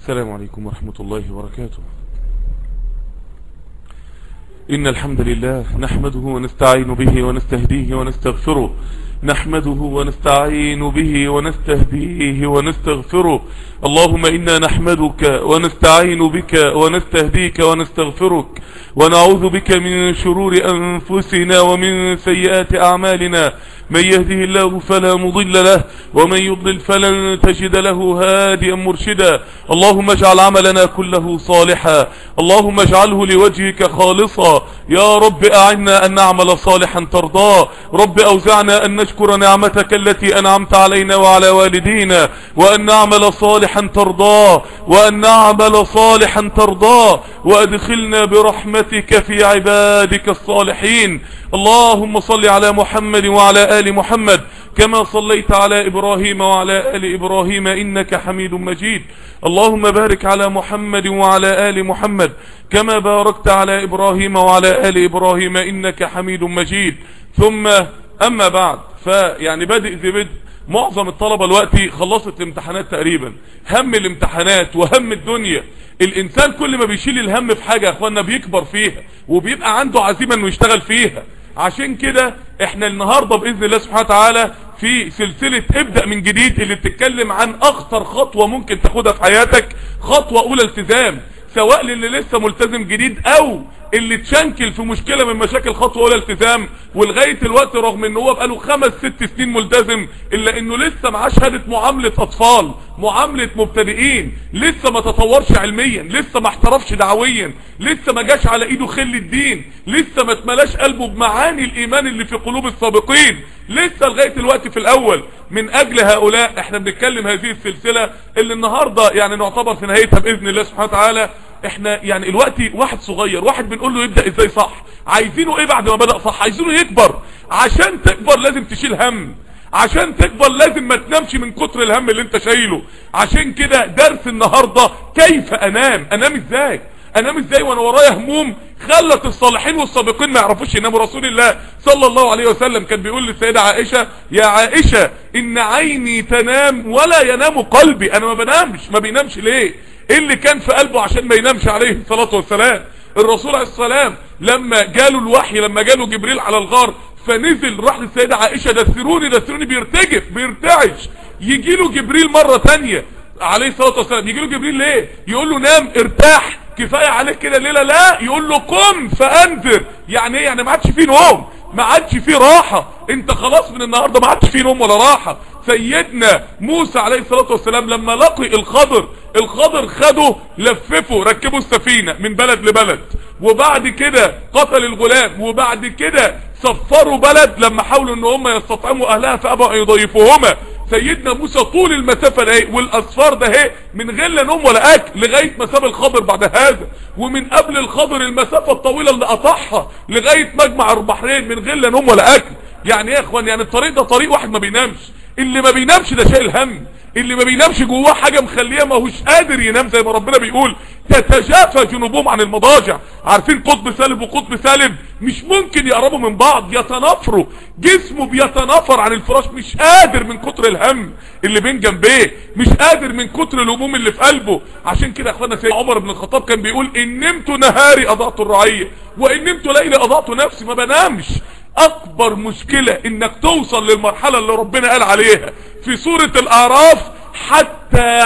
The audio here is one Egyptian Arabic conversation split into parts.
السلام عليكم ورحمة الله وبركاته إن الحمد لله نحمده ونستعين به ونستهديه ونستغفره نحمده ونستعين به ونستهديه ونستغفره اللهم إنا نحمدك ونستعين بك ونستهديك ونستغفرك ونعوذ بك من شرور أنفسنا ومن سيئات أعمالنا من يهده الله فلا مضل له ومن يضلل فلن تجد له هاديا مرشدا اللهم اجعل عملنا كله صالحا اللهم اجعله لوجهك خالصا يا رب أعنا أن نعمل صالحا ترضاه رب أوزعنا أن نشكر نعمتك التي أنعمت علينا وعلى والدينا وأن نعمل صالحا ترضاه وأن نعمل صالحا ترضاه وأدخلنا برحمتك في عبادك الصالحين اللهم صل على محمد وعلى آل محمد كما صليت على إبراهيم وعلى آل إبراهيم إنك حميد مجيد اللهم بارك على محمد وعلى آل محمد كما باركت على إبراهيم وعلى آل إبراهيم إنك حميد مجيد ثم أما بعد فيعني بادئ ذي بدء معظم الطلبة الوقتي خلصت الامتحانات تقريبا هم الامتحانات وهم الدنيا الانسان كل ما بيشيل الهم في حاجة يا اخوانا بيكبر فيها وبيبقى عنده عزيمة انه يشتغل فيها عشان كده احنا النهاردة باذن الله سبحانه وتعالى في سلسلة ابدأ من جديد اللي بتتكلم عن اخطر خطوة ممكن تاخدها في حياتك خطوة اولى التزام سواء للي لسه ملتزم جديد او اللي تشنكل في مشكلة من مشاكل خطوة اولى التزام ولغاية الوقت رغم ان هو بقاله خمس ست سنين ملتزم الا انه لسه معاه شهادة معاملة اطفال معاملة مبتدئين لسه ما تطورش علميا لسه ما احترفش دعويا لسه ما جاش على ايده خل الدين لسه ما اتملاش قلبه بمعاني الايمان اللي في قلوب السابقين لسه لغاية الوقت في الاول من اجل هؤلاء احنا بنتكلم هذه السلسلة اللي النهاردة يعني نعتبر في نهايتها باذن الله سبحانه وتعالى احنا يعني الوقت واحد صغير واحد بنقول له يبدأ ازاي صح عايزينه ايه بعد ما بدأ صح عايزينه يكبر عشان تكبر لازم تشيل هم عشان تكبر لازم ما تنامش من كتر الهم اللي انت شايله عشان كده درس النهاردة كيف انام انام ازاي انام ازاي وانا ورايا هموم خلت الصالحين والسابقين ما يعرفوش يناموا رسول الله صلى الله عليه وسلم كان بيقول للسيدة عائشة يا عائشة ان عيني تنام ولا ينام قلبي انا ما بنامش ما بينامش ليه ايه اللي كان في قلبه عشان ما ينامش عليه الصلاة والسلام الرسول عليه السلام لما جاله الوحي لما جاله جبريل على الغار فنزل راح للسيدة عائشة دثروني دثروني بيرتجف بيرتعش يجي له جبريل مرة تانية عليه الصلاة والسلام يجي له جبريل ليه يقول له نام ارتاح كفاية عليك كده ليلة لا يقول له قم فانذر يعني ايه يعني ما عادش فيه نوم ما عادش فيه راحة انت خلاص من النهاردة ما عادش فيه نوم ولا راحة سيدنا موسى عليه الصلاة والسلام لما لقي الخضر الخضر خده لففه ركبوا السفينة من بلد لبلد وبعد كده قتل الغلام وبعد كده صفروا بلد لما حاولوا ان هم يستطعموا اهلها فابوا ان يضيفوهما سيدنا موسى طول المسافة ده والاصفار ده اهي من غير لا نوم ولا اكل لغاية ما ساب الخضر بعد هذا ومن قبل الخضر المسافة الطويلة اللي قطعها لغاية مجمع البحرين من غير لا نوم ولا اكل يعني ايه يا اخوان يعني الطريق ده طريق واحد ما بينامش اللي ما بينامش ده شايل هم اللي ما بينامش جواه حاجة مخليه ما هوش قادر ينام زي ما ربنا بيقول تتجافى جنوبهم عن المضاجع عارفين قطب سالب وقطب سالب مش ممكن يقربوا من بعض يتنافروا جسمه بيتنافر عن الفراش مش قادر من كتر الهم اللي بين جنبيه مش قادر من كتر الهموم اللي في قلبه عشان كده يا اخوانا سيدنا عمر بن الخطاب كان بيقول ان نمت نهاري اضعت الرعيه وان نمت ليلي اضعت نفسي ما بنامش اكبر مشكلة انك توصل للمرحلة اللي ربنا قال عليها في سورة الاعراف حتى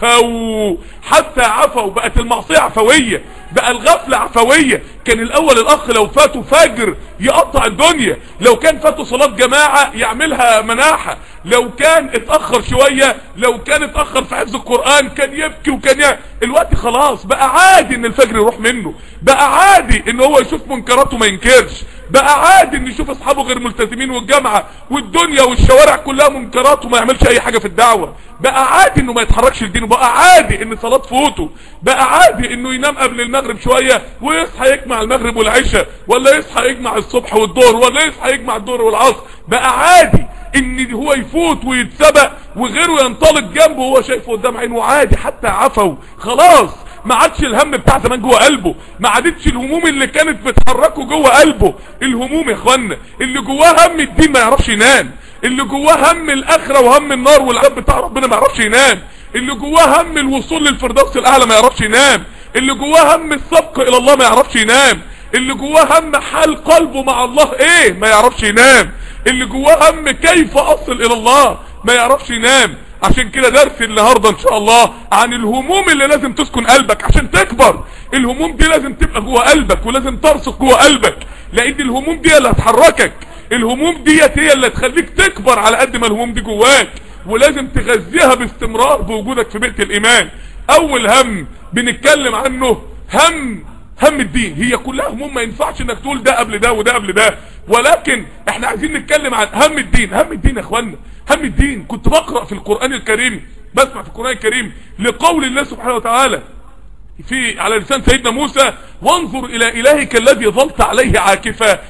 عفوا حتى عفوا بقت المعصية عفوية بقى الغفلة عفوية كان الاول الاخ لو فاته فجر يقطع الدنيا لو كان فاته صلاة جماعة يعملها مناحة لو كان اتأخر شوية لو كان اتأخر في حفظ القرآن كان يبكي وكان ي... الوقت خلاص بقى عادي ان الفجر يروح منه بقى عادي ان هو يشوف منكراته ما ينكرش بقى عادي ان يشوف اصحابه غير ملتزمين والجامعة والدنيا والشوارع كلها منكرات وما يعملش اي حاجة في الدعوة بقى عادي انه ما يتحركش لدينه بقى عادي ان صلاة فوته بقى عادي انه ينام قبل المغرب شوية ويصحى يجمع المغرب والعشاء ولا يصحى يجمع الصبح والظهر ولا يصحى يجمع الظهر والعصر بقى عادي ان هو يفوت ويتسبق وغيره ينطلق جنبه وهو شايفه قدام عينه عادي حتى عفوا خلاص ما عادش الهم بتاع زمان جوه قلبه ما عادتش الهموم اللي كانت بتحركه جوه قلبه الهموم يا اخوانا اللي جواه هم الدين ما يعرفش ينام اللي جواه هم الاخره وهم النار والعذاب بتاع ربنا ما يعرفش ينام اللي جواه هم الوصول للفردوس الاعلى ما يعرفش ينام اللي جواه هم السبق الى الله ما يعرفش ينام اللي جواه هم حال قلبه مع الله ايه ما يعرفش ينام اللي جواه هم كيف اصل الى الله ما يعرفش ينام عشان كده درس النهاردة ان شاء الله عن الهموم اللي لازم تسكن قلبك عشان تكبر الهموم دي لازم تبقى جوه قلبك ولازم ترسخ جوه قلبك لان الهموم دي اللي هتحركك الهموم ديت هي اللي هتخليك تكبر على قد ما الهموم دي جواك ولازم تغذيها باستمرار بوجودك في بيئة الايمان اول هم بنتكلم عنه هم هم الدين هي كلها هموم ما ينفعش انك تقول ده قبل ده وده قبل ده ولكن احنا عايزين نتكلم عن هم الدين هم الدين يا اخوانا هم الدين كنت بقرأ في القرآن الكريم بسمع في القرآن الكريم لقول الله سبحانه وتعالى في على لسان سيدنا موسى وانظر الى الهك الذي ظلت عليه عاكفا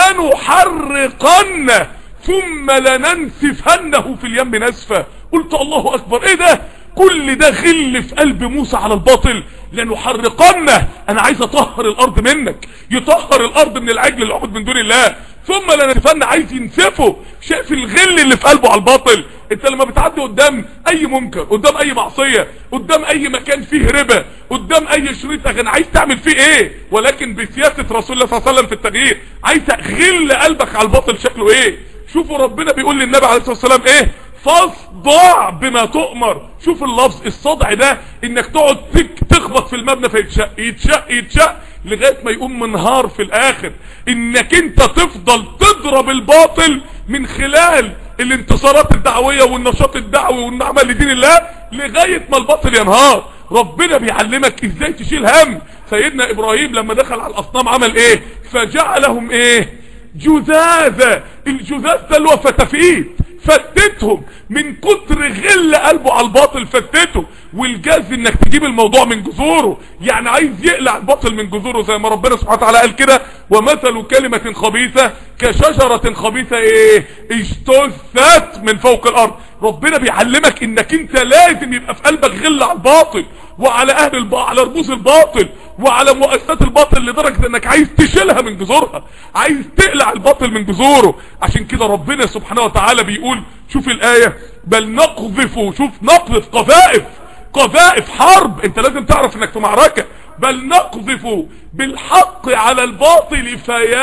لنحرقنه ثم لننسفنه في اليم نسفا قلت الله اكبر ايه ده كل ده غل في قلب موسى على الباطل لنحرقنه انا عايز اطهر الارض منك يطهر الارض من العجل اللي عبد من دون الله ثم لننسفن عايز ينسفه شايف الغل اللي في قلبه على الباطل انت لما بتعدي قدام اي منكر قدام اي معصية قدام اي مكان فيه ربا قدام اي شريط اغاني عايز تعمل فيه ايه ولكن بسياسة رسول الله صلى الله عليه وسلم في التغيير عايز غل قلبك على الباطل شكله ايه شوفوا ربنا بيقول للنبي عليه الصلاة والسلام ايه فاصدع بما تؤمر شوف اللفظ الصدع ده انك تقعد تخبط في المبنى فيتشق يتشق يتشق لغاية ما يقوم منهار في الاخر انك انت تفضل تضرب الباطل من خلال الانتصارات الدعوية والنشاط الدعوي والنعمة لدين الله لغاية ما الباطل ينهار ربنا بيعلمك ازاي تشيل هم سيدنا ابراهيم لما دخل على الاصنام عمل ايه فجعلهم ايه جذاذة الجذاذ ده اللي هو فتافيت فتتهم من كتر غل قلبه على الباطل فتته والجاز انك تجيب الموضوع من جذوره يعني عايز يقلع الباطل من جذوره زي ما ربنا سبحانه وتعالى قال كده ومثل كلمة خبيثة كشجرة خبيثة ايه اجتثت من فوق الارض ربنا بيعلمك انك انت لازم يبقى في قلبك غل على الباطل وعلى اهل الباطل على رموز الباطل وعلى مؤسسات الباطل لدرجة انك عايز تشيلها من جذورها عايز تقلع الباطل من جذوره عشان كده ربنا سبحانه وتعالى بيقول شوف الاية بل نقذف شوف نقذف قذائف قذائف حرب انت لازم تعرف انك في معركة بل نقذف بالحق على الباطل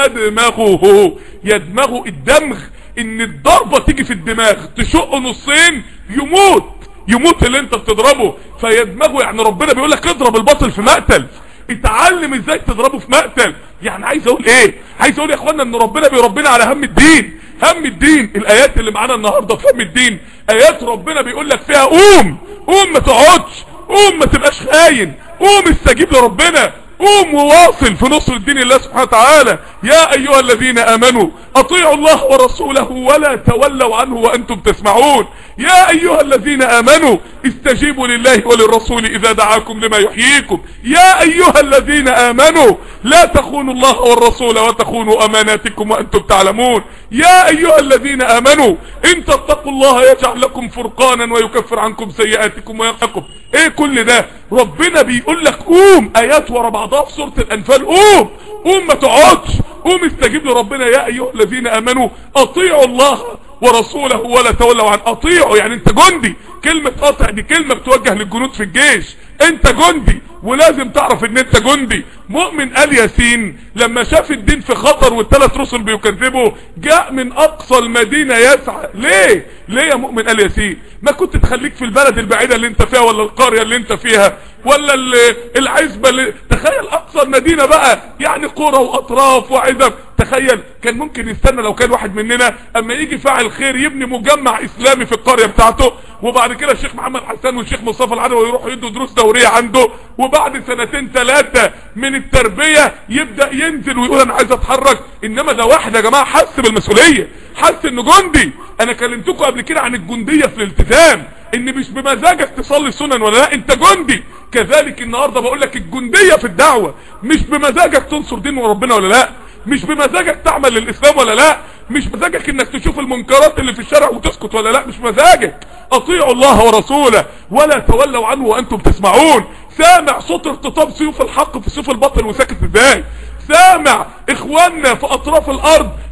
فيدمغه يدمغه الدمغ ان الضربة تيجي في الدماغ تشق نصين يموت يموت اللي انت بتضربه فيدمغه يعني ربنا بيقول لك اضرب الباطل في مقتل اتعلم ازاي تضربه في مقتل يعني عايز اقول ايه عايز اقول يا اخوانا ان ربنا بيربنا على هم الدين هم الدين الايات اللي معانا النهاردة في هم الدين ايات ربنا بيقول لك فيها قوم قوم ما تقعدش قوم ما تبقاش خاين قوم استجيب لربنا قوم وواصل في نصر الدين الله سبحانه وتعالى يا ايها الذين امنوا اطيعوا الله ورسوله ولا تولوا عنه وانتم تسمعون يا ايها الذين امنوا استجيبوا لله وللرسول اذا دعاكم لما يحييكم يا ايها الذين امنوا لا تخونوا الله والرسول وتخونوا اماناتكم وانتم تعلمون يا ايها الذين امنوا ان تتقوا الله يجعل لكم فرقانا ويكفر عنكم سيئاتكم ويقكم ايه كل ده ربنا بيقول لك قوم ايات ورا بعضها في سورة الانفال قوم قوم ما تقعدش قوم استجيب لربنا يا ايها الذين امنوا اطيعوا الله ورسوله ولا تولوا عن اطيعوا يعني انت جندي كلمة قطع دي كلمة بتوجه للجنود في الجيش انت جندي ولازم تعرف ان انت جندي مؤمن ال ياسين لما شاف الدين في خطر والثلاث رسل بيكذبوا جاء من اقصى المدينة يسعى ليه ليه يا مؤمن ال ياسين ما كنت تخليك في البلد البعيدة اللي انت فيها ولا القرية اللي انت فيها ولا العزبة اللي تخيل اقصى المدينة بقى يعني قرى واطراف وعزب تخيل كان ممكن يستنى لو كان واحد مننا اما يجي فاعل خير يبني مجمع اسلامي في القرية بتاعته وبعد كده الشيخ محمد حسان والشيخ مصطفى العدوي يروحوا يدوا دروس دورية عنده وبعد سنتين ثلاثة من التربية يبدأ ينزل ويقول انا عايز اتحرك انما ده واحد يا جماعة حس بالمسؤولية حس انه جندي انا كلمتكم قبل كده عن الجندية في الالتزام ان مش بمزاجك تصلي السنن ولا لا انت جندي كذلك النهاردة بقول لك الجندية في الدعوة مش بمزاجك تنصر دين ربنا ولا لا مش بمزاجك تعمل للاسلام ولا لا مش مزاجك انك تشوف المنكرات اللي في الشارع وتسكت ولا لا مش مزاجك اطيعوا الله ورسوله ولا تولوا عنه وانتم تسمعون سامع صوت ارتطام سيوف الحق في سيوف الباطل وساكت ازاي سامع اخواننا في اطراف الارض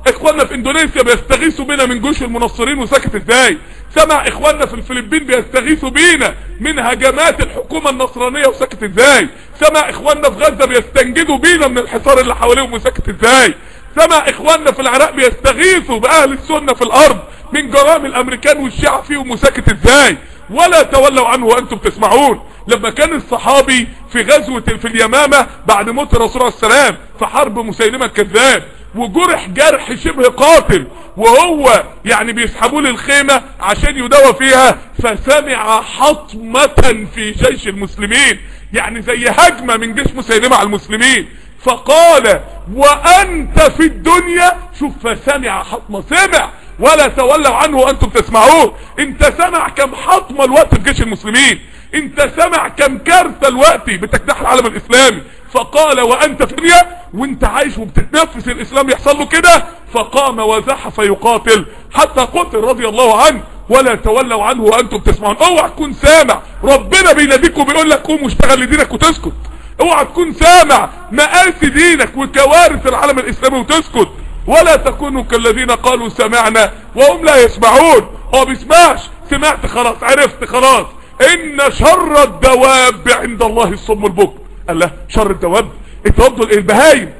اخواننا في اندونيسيا بيستغيثوا بينا من جيوش المنصرين وسكت ازاي سمع اخواننا في الفلبين بيستغيثوا بينا من هجمات الحكومة النصرانية وسكت ازاي سمع اخواننا في غزة بيستنجدوا بينا من الحصار اللي حواليهم وسكت ازاي سمع اخواننا في العراق بيستغيثوا باهل السنة في الارض من جرائم الامريكان والشيعة فيهم وسكت ازاي ولا تولوا عنه وانتم تسمعون لما كان الصحابي في غزوة في اليمامة بعد موت الرسول عليه السلام في حرب مسيلمة الكذاب وجرح جرح شبه قاتل وهو يعني بيسحبوه للخيمة عشان يدوى فيها فسمع حطمة في جيش المسلمين يعني زي هجمة من جيش مسيلمة على المسلمين فقال وانت في الدنيا شوف فسمع حطمة سمع ولا تولوا عنه وانتم تسمعوه انت سمع كم حطمة الوقت في جيش المسلمين انت سمع كم كارثة الوقت بتجتاح العالم الاسلامي فقال وانت في الدنيا وانت عايش وبتتنفس الاسلام يحصل له كده فقام وزحف يقاتل حتى قتل رضي الله عنه ولا تولوا عنه وانتم تسمعون اوعى تكون سامع ربنا بيناديك وبيقول لك قوم واشتغل لدينك وتسكت اوعى تكون سامع مآسي دينك وكوارث العالم الاسلامي وتسكت ولا تكونوا كالذين قالوا سمعنا وهم لا يسمعون هو بيسمعش سمعت خلاص عرفت خلاص ان شر الدواب عند الله الصم البكم قال له شر الدواب الدواب دول البهايم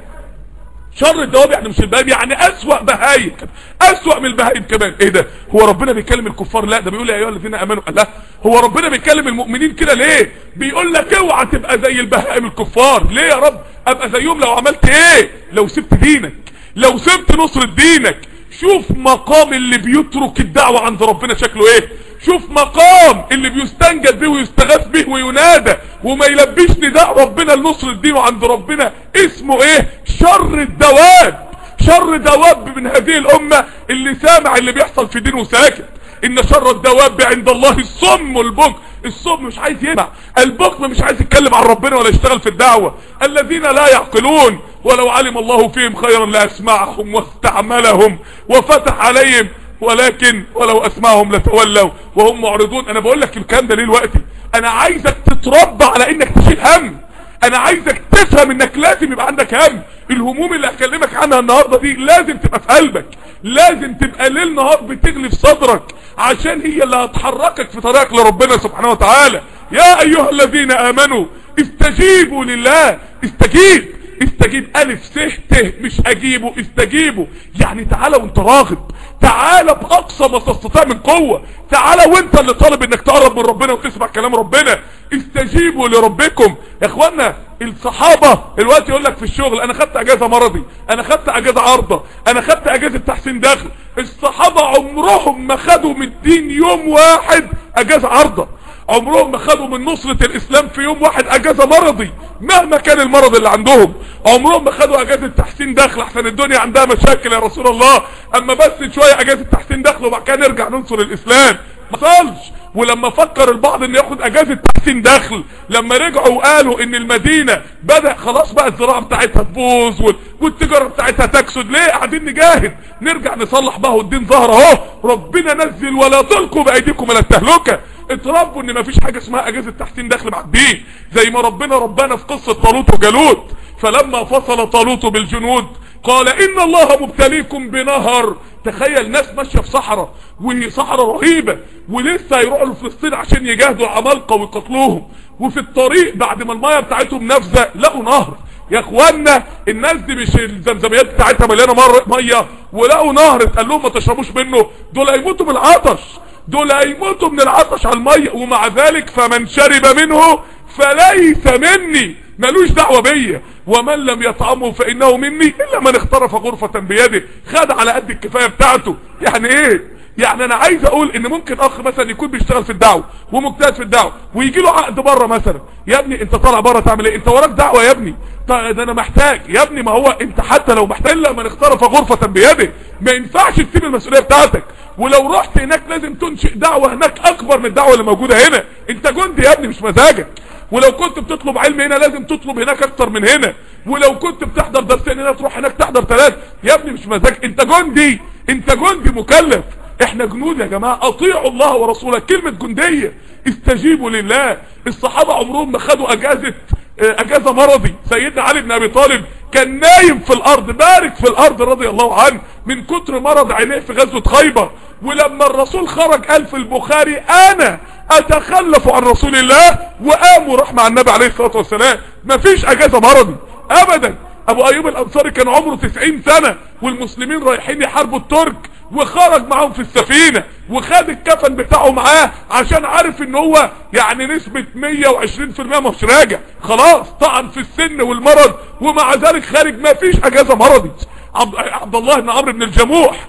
شر الدواب يعني مش البهايم يعني اسوأ بهايم اسوأ من البهايم كمان ايه ده هو ربنا بيكلم الكفار لا ده بيقول يا ايها الذين امنوا لا هو ربنا بيكلم المؤمنين كده ليه بيقول لك اوعى تبقى زي البهائم الكفار ليه يا رب ابقى زيهم لو عملت ايه لو سبت دينك لو سبت نصر دينك شوف مقام اللي بيترك الدعوة عند ربنا شكله ايه شوف مقام اللي بيستنجد به ويستغاث به وينادى وما يلبيش نداء ربنا لنصر الدين عند ربنا اسمه ايه شر الدواب شر دواب من هذه الامة اللي سامع اللي بيحصل في دينه ساكت ان شر الدواب عند الله الصم والبكم الصم مش عايز يسمع البكم مش عايز يتكلم عن ربنا ولا يشتغل في الدعوة الذين لا يعقلون ولو علم الله فيهم خيرا لاسمعهم واستعملهم وفتح عليهم ولكن ولو اسمعهم لتولوا وهم معرضون انا بقول لك الكلام ده ليه دلوقتي انا عايزك تتربى على انك تشيل هم انا عايزك تفهم انك لازم يبقى عندك هم الهموم اللي هكلمك عنها النهاردة دي لازم تبقى في قلبك لازم تبقى ليل نهار بتغلي في صدرك عشان هي اللي هتحركك في طريقك لربنا سبحانه وتعالى يا ايها الذين امنوا استجيبوا لله استجيب استجيب الف س ت مش اجيبه استجيبه يعني تعالى وانت راغب تعالى باقصى ما تستطيع من قوة تعالى وانت اللي طالب انك تقرب من ربنا وتسمع كلام ربنا استجيبوا لربكم يا اخوانا الصحابة الوقت يقول لك في الشغل انا خدت اجازة مرضي انا خدت اجازة عارضة انا خدت اجازة تحسين دخل الصحابة عمرهم ما خدوا من الدين يوم واحد اجازة عارضة عمرهم ما خدوا من نصرة الاسلام في يوم واحد اجازة مرضي مهما كان المرض اللي عندهم عمرهم ما خدوا اجازة تحسين دخل احسن الدنيا عندها مشاكل يا رسول الله اما بس شوية اجازة تحسين دخل وبعد كده نرجع ننصر الاسلام ما صالش ولما فكر البعض ان ياخد اجازة تحسين دخل لما رجعوا وقالوا ان المدينة بدأ خلاص بقى الزراعة بتاعتها تبوظ والتجارة بتاعتها تكسد ليه قاعدين نجاهد نرجع نصلح بقى والدين ظهر اهو ربنا نزل ولا تلقوا بايديكم الى التهلكة اتربوا ان مفيش حاجة اسمها اجازة تحسين دخل مع الدين زي ما ربنا ربنا في قصة طالوت وجالوت فلما فصل طالوت بالجنود قال ان الله مبتليكم بنهر تخيل ناس ماشية في صحراء وهي صحراء رهيبة ولسه هيروحوا لفلسطين عشان يجاهدوا العمالقة ويقتلوهم وفي الطريق بعد ما المية بتاعتهم نافذة لقوا نهر يا اخوانا الناس دي مش الزمزميات بتاعتها مليانه ميه ولقوا نهر اتقال لهم ما تشربوش منه دول هيموتوا من العطش دول هيموتوا من العطش على الميه ومع ذلك فمن شرب منه فليس مني ملوش دعوه بيا ومن لم يطعمه فانه مني الا من اخترف غرفه بيده خد على قد الكفايه بتاعته يعني ايه يعني انا عايز اقول ان ممكن اخ مثلا يكون بيشتغل في الدعوه ومجتهد في الدعوه ويجي له عقد بره مثلا يا ابني انت طالع بره تعمل ايه انت وراك دعوه يا ابني ده انا محتاج يا ابني ما هو انت حتى لو محتاج الا من اخترف غرفه بيده ما ينفعش تسيب المسؤوليه بتاعتك ولو رحت هناك لازم تنشئ دعوه هناك اكبر من الدعوه اللي موجوده هنا انت جندي يا ابني مش مزاجك ولو كنت بتطلب علم هنا لازم تطلب هناك اكتر من هنا ولو كنت بتحضر درسين هنا تروح هناك تحضر ثلاث يا ابني مش مزاج انت جندي انت جندي مكلف احنا جنود يا جماعة اطيعوا الله ورسوله كلمة جندية استجيبوا لله الصحابة عمرهم ما خدوا اجازة اجازة مرضي سيدنا علي بن ابي طالب كان نايم في الارض بارك في الارض رضي الله عنه من كتر مرض عينيه في غزوة خيبر ولما الرسول خرج قال في البخاري انا اتخلف عن رسول الله وقام وراح مع النبي عليه الصلاة والسلام مفيش اجازة مرضي ابدا ابو ايوب الانصاري كان عمره 90 سنة والمسلمين رايحين يحاربوا الترك وخرج معاهم في السفينة وخد الكفن بتاعه معاه عشان عارف ان هو يعني نسبة 120% مش راجع خلاص طعن في السن والمرض ومع ذلك خارج ما فيش اجازة مرضي عبد, عبد الله بن عمرو بن الجموح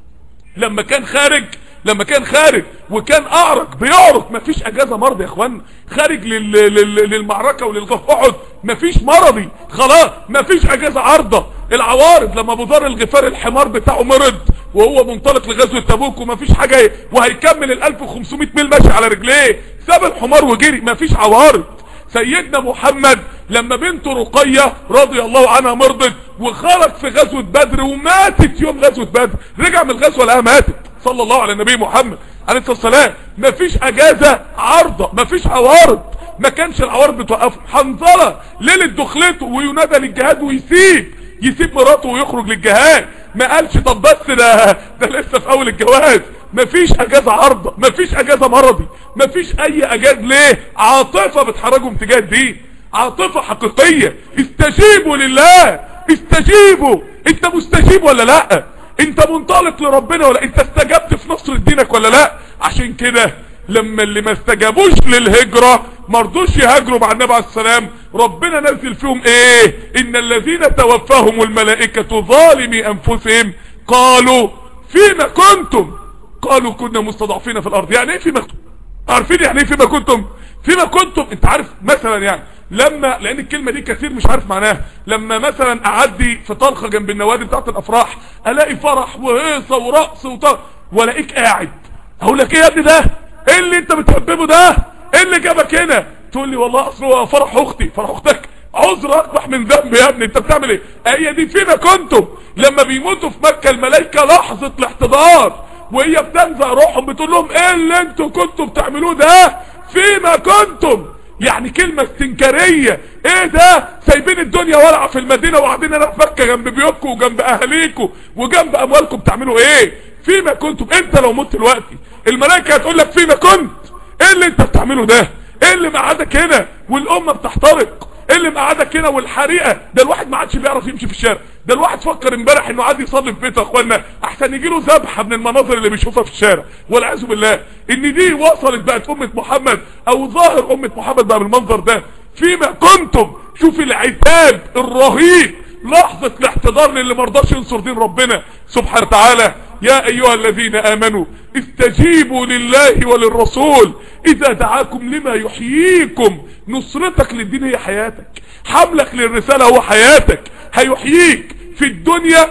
لما كان خارج لما كان خارج وكان اعرج بيعرج مفيش اجازة مرضي يا اخوان خارج لل... لل... للمعركة وللغف احد مفيش مرضي خلاص مفيش اجازة عارضة العوارض لما ابو ذر الغفار الحمار بتاعه مرض وهو منطلق لغزوة تبوك ومفيش حاجة وهيكمل ال 1500 ميل ماشي على رجليه ساب الحمار وجري مفيش عوارض سيدنا محمد لما بنته رقية رضي الله عنها مرضت وخرج في غزوة بدر وماتت يوم غزوة بدر رجع من الغزوة لقاها ماتت صلى الله على النبي محمد عليه الصلاة والسلام مفيش اجازة عارضة مفيش عوارض ما كانش العوارض بتوقفه حنظلة ليلة دخلته وينادى للجهاد ويسيب يسيب مراته ويخرج للجهاد ما قالش طب بس ده ده لسه في اول الجواز مفيش اجازة عارضة مفيش اجازة مرضي مفيش اي اجازة ليه عاطفة بتحرجهم تجاه الدين عاطفة حقيقية استجيبوا لله استجيبوا انت مستجيب ولا لا انت منطلق لربنا ولا انت استجبت في نصر دينك ولا لا عشان كده لما اللي ما استجابوش للهجرة مرضوش يهاجروا مع النبي عليه السلام ربنا نزل فيهم ايه ان الذين توفاهم الملائكة ظالمي انفسهم قالوا فيما كنتم قالوا كنا مستضعفين في الارض يعني ايه فيما كنتم عارفين يعني ايه فيما كنتم فيما كنتم انت عارف مثلا يعني لما لان الكلمة دي كثير مش عارف معناها لما مثلا اعدي في طلخة جنب النوادي بتاعت الافراح الاقي فرح وهيصة ورقص وطرق والاقيك قاعد اقول لك ايه يا ابني ده ايه اللي انت بتحببه ده ايه اللي جابك هنا تقول لي والله اصل هو فرح اختي فرح اختك عذر اقبح من ذنب يا ابني انت بتعمل ايه هي دي فيما كنتم لما بيموتوا في مكة الملائكة لحظة الاحتضار وهي بتنزع روحهم بتقول لهم ايه اللي انتوا كنتوا بتعملوه ده فيما كنتم يعني كلمة استنكارية ايه ده سايبين الدنيا ولعة في المدينة وقاعدين هنا في مكة جنب بيوتكم وجنب اهاليكم وجنب اموالكم بتعملوا ايه فيما كنتم انت لو مت دلوقتي الملائكة هتقول لك فيما كنت ايه اللي انت بتعمله ده ايه اللي مقعدك هنا والامة بتحترق ايه اللي مقعدك هنا والحريقة ده الواحد ما عادش بيعرف يمشي في الشارع ده الواحد فكر امبارح انه عادي يصلي في بيته يا اخوانا احسن يجي له ذبحه من المناظر اللي بيشوفها في الشارع والعياذ بالله ان دي وصلت بقت امه محمد او ظاهر امه محمد بقى بالمنظر ده فيما كنتم شوف العتاب الرهيب لحظة الاحتضار للي مرضاش ينصر دين ربنا سبحانه وتعالى يا ايها الذين امنوا استجيبوا لله وللرسول اذا دعاكم لما يحييكم نصرتك للدين هي حياتك حملك للرسالة هو حياتك هيحييك في الدنيا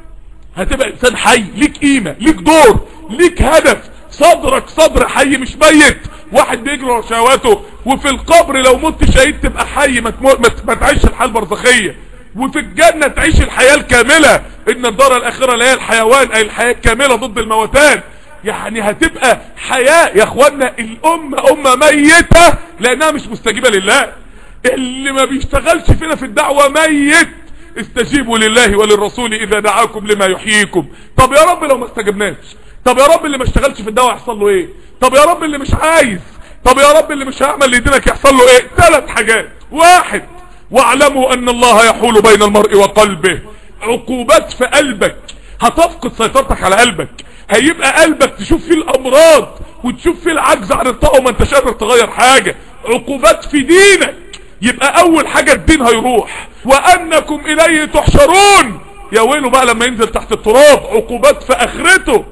هتبقى انسان حي ليك قيمة ليك دور ليك هدف صدرك صدر حي مش ميت واحد بيجري ورا شهواته وفي القبر لو مت شهيد تبقى حي ما, تمو... ما, ما تعيش الحياه البرزخيه وفي الجنة تعيش الحياة الكاملة ان الدار الاخرة لا هي الحيوان اي الحياة الكاملة ضد الموتان يعني هتبقى حياة يا اخوانا الامة امة ميتة لانها مش مستجيبة لله اللي ما بيشتغلش فينا في الدعوة ميت استجيبوا لله وللرسول اذا دعاكم لما يحييكم طب يا رب لو ما استجبناش طب يا رب اللي ما اشتغلش في الدعوة يحصل له ايه طب يا رب اللي مش عايز طب يا رب اللي مش هعمل لدينك يحصل له ايه ثلاث حاجات واحد واعلموا ان الله يحول بين المرء وقلبه عقوبات في قلبك هتفقد سيطرتك على قلبك هيبقى قلبك تشوف فيه الامراض وتشوف فيه العجز عن الطاقه وما انتش قادر تغير حاجه عقوبات في دينك يبقى اول حاجه الدين هيروح وانكم اليه تحشرون يا ويله بقى لما ينزل تحت التراب عقوبات في اخرته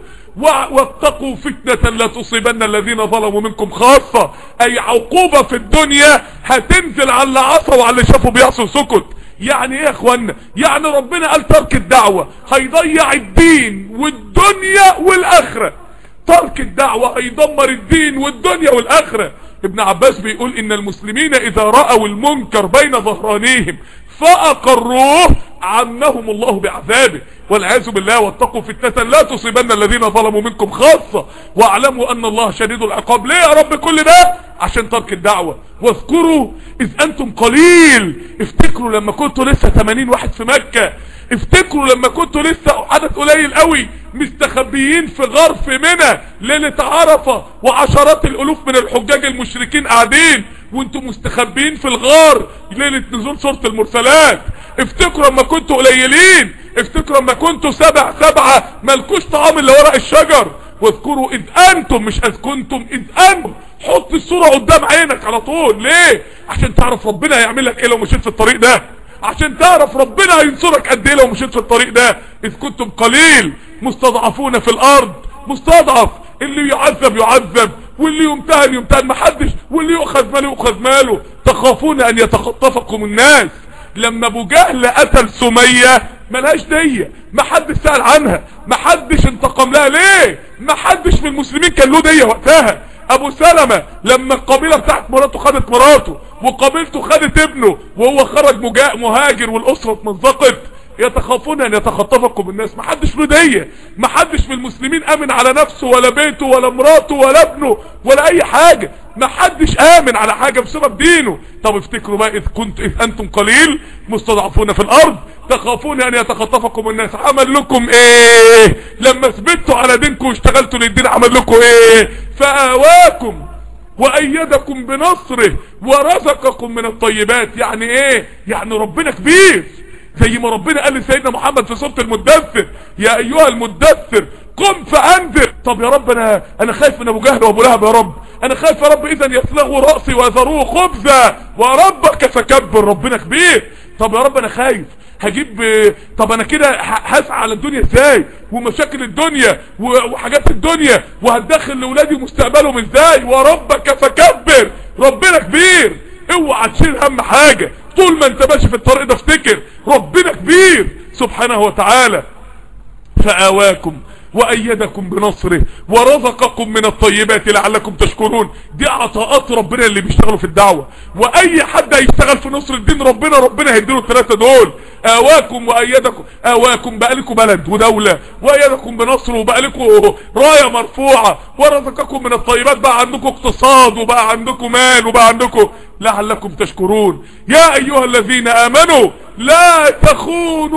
واتقوا فتنة لا تصيبن الذين ظلموا منكم خاصة اي عقوبة في الدنيا هتنزل على اللي عصى وعلى اللي شافوا بيعصوا سكت يعني ايه يا اخوانا يعني ربنا قال ترك الدعوة هيضيع الدين والدنيا والاخرة ترك الدعوة هيدمر الدين والدنيا والاخرة ابن عباس بيقول ان المسلمين اذا رأوا المنكر بين ظهرانيهم فاقروه عمهم الله بعذابه والعياذ بالله واتقوا فتنة لا تصيبن الذين ظلموا منكم خاصة واعلموا ان الله شديد العقاب ليه يا رب كل ده عشان ترك الدعوة واذكروا اذ انتم قليل افتكروا لما كنتوا لسه 80 واحد في مكة افتكروا لما كنتوا لسه عدد قليل قوي مستخبيين في غرف منى ليلة عرفة وعشرات الالوف من الحجاج المشركين قاعدين وانتم مستخبيين في الغار ليلة نزول سورة المرسلات افتكروا لما كنتوا قليلين افتكروا لما كنتوا سبع سبعة ملكوش طعام الا ورق الشجر واذكروا اذ انتم مش اذ كنتم اذ انتم حط الصورة قدام عينك على طول ليه عشان تعرف ربنا هيعمل لك ايه لو مشيت في الطريق ده عشان تعرف ربنا هينصرك قد ايه لو مشيت في الطريق ده اذ كنتم قليل مستضعفون في الارض مستضعف اللي يعذب يعذب واللي يمتهن يمتهن محدش واللي يؤخذ ماله يؤخذ ماله تخافون ان يتخطفكم الناس لما ابو جهل قتل سمية ملهاش دية محدش سأل عنها محدش انتقم لها ليه محدش من المسلمين كان له دية وقتها ابو سلمة لما القبيلة بتاعت مراته خدت مراته وقبيلته خدت ابنه وهو خرج مهاجر والاسرة اتمزقت يتخافون ان يتخطفكم الناس محدش له دية محدش من المسلمين امن على نفسه ولا بيته ولا مراته ولا ابنه ولا اي حاجة محدش امن على حاجة بسبب دينه طب افتكروا بقى اذ كنت اذ انتم قليل مستضعفون في الارض تخافون ان يتخطفكم الناس عمل لكم ايه لما ثبتوا على دينكم واشتغلتوا للدين عمل لكم ايه فاواكم وايدكم بنصره ورزقكم من الطيبات يعني ايه يعني ربنا كبير زي ما ربنا قال لسيدنا محمد في سوره المدثر يا ايها المدثر قم فانذر طب يا رب انا انا خايف من ابو جهل وابو لهب يا رب انا خايف يا رب اذا يسلغوا راسي ويذروه خبزا وربك فكبر ربنا كبير طب يا رب انا خايف هجيب طب انا كده هسعى على الدنيا ازاي ومشاكل الدنيا وحاجات الدنيا وهتدخل لاولادي مستقبلهم ازاي وربك فكبر ربنا كبير اوعى تشيل هم حاجة طول ما انت ماشي في الطريق ده افتكر ربنا كبير سبحانه وتعالى فآواكم وأيدكم بنصره ورزقكم من الطيبات لعلكم تشكرون دي عطاءات ربنا اللي بيشتغلوا في الدعوة وأي حد هيشتغل في نصر الدين ربنا ربنا هيديله الثلاثة دول آواكم وأيدكم آواكم بقى لكم بلد ودولة وأيدكم بنصره وبقى لكم راية مرفوعة ورزقكم من الطيبات بقى عندكم اقتصاد وبقى عندكم مال وبقى عندكم لعلكم تشكرون يا أيها الذين آمنوا لا تخونوا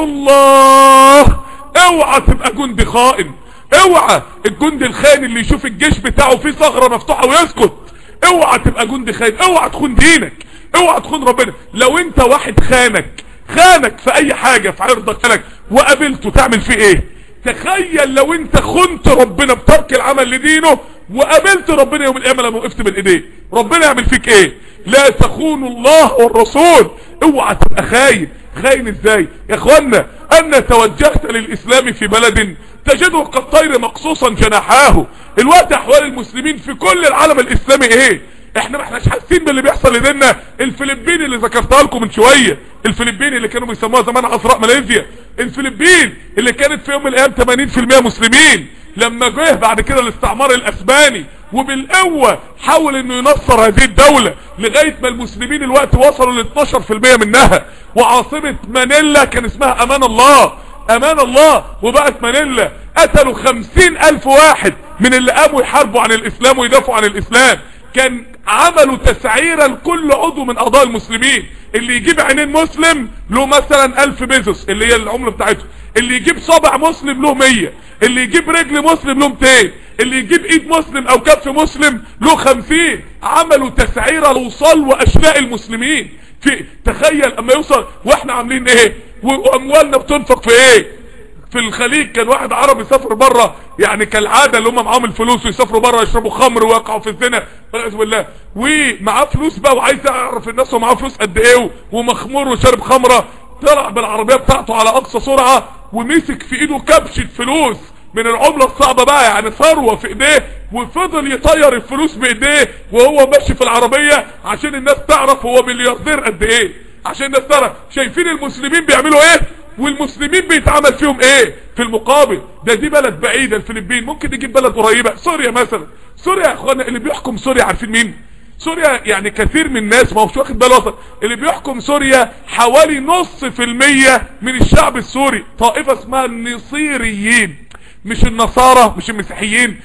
الله اوعى تبقى جندي خائن اوعى الجندي الخائن اللي يشوف الجيش بتاعه فيه ثغرة مفتوحة ويسكت اوعى تبقى جندي خائن اوعى تخون دينك اوعى تخون ربنا لو انت واحد خانك خانك في اي حاجة في عرضك خانك وقابلته تعمل فيه ايه تخيل لو انت خنت ربنا بترك العمل لدينه وقابلت ربنا يوم القيامة لما وقفت من ايديه ربنا يعمل فيك ايه لا تخونوا الله والرسول اوعى تبقى خاين خاين ازاي يا اخوانا ان توجهت للاسلام في بلد تجده كالطير مقصوصا جناحاه الوقت احوال المسلمين في كل العالم الاسلامي ايه احنا ما احناش حاسين باللي بيحصل لدينا الفلبين اللي ذكرتها لكم من شوية الفلبين اللي كانوا بيسموها زمان عذراء ماليزيا الفلبين اللي كانت في يوم من الايام 80% مسلمين لما جه بعد كده الاستعمار الاسباني وبالقوة حاول انه ينصر هذه الدولة لغاية ما المسلمين الوقت وصلوا ل 12% منها وعاصمة مانيلا كان اسمها امان الله امان الله وبقت مانيلا قتلوا خمسين الف واحد من اللي قاموا يحاربوا عن الاسلام ويدافعوا عن الاسلام كان عملوا تسعيرة لكل عضو من اعضاء المسلمين اللي يجيب عينين مسلم له مثلا الف بيزوس اللي هي العملة بتاعته اللي يجيب صابع مسلم له مية اللي يجيب رجل مسلم له 200 اللي يجيب ايد مسلم او كف مسلم له 50 عملوا تسعيرة لوصال واشلاء المسلمين في تخيل اما يوصل واحنا عاملين ايه واموالنا بتنفق في ايه في الخليج كان واحد عربي يسافر بره يعني كالعاده اللي هم معاهم الفلوس ويسافروا بره يشربوا خمر ويقعوا في الزنا والعياذ بالله ومعاه فلوس بقى وعايز يعرف الناس هو معاه فلوس قد ايه ومخمور وشارب خمره طلع بالعربيه بتاعته على اقصى سرعه ومسك في ايده كبشه فلوس من العملة الصعبة بقى يعني ثروة في ايديه وفضل يطير الفلوس بايديه وهو ماشي في العربية عشان الناس تعرف هو ملياردير قد ايه عشان الناس تعرف شايفين المسلمين بيعملوا ايه والمسلمين بيتعمل فيهم ايه في المقابل ده دي بلد بعيدة الفلبين ممكن نجيب بلد قريبة سوريا مثلا سوريا يا اخوانا اللي بيحكم سوريا عارفين مين سوريا يعني كثير من الناس ما هوش واخد باله اصلا اللي بيحكم سوريا حوالي نص في المية من الشعب السوري طائفة اسمها النصيريين مش النصارى مش المسيحيين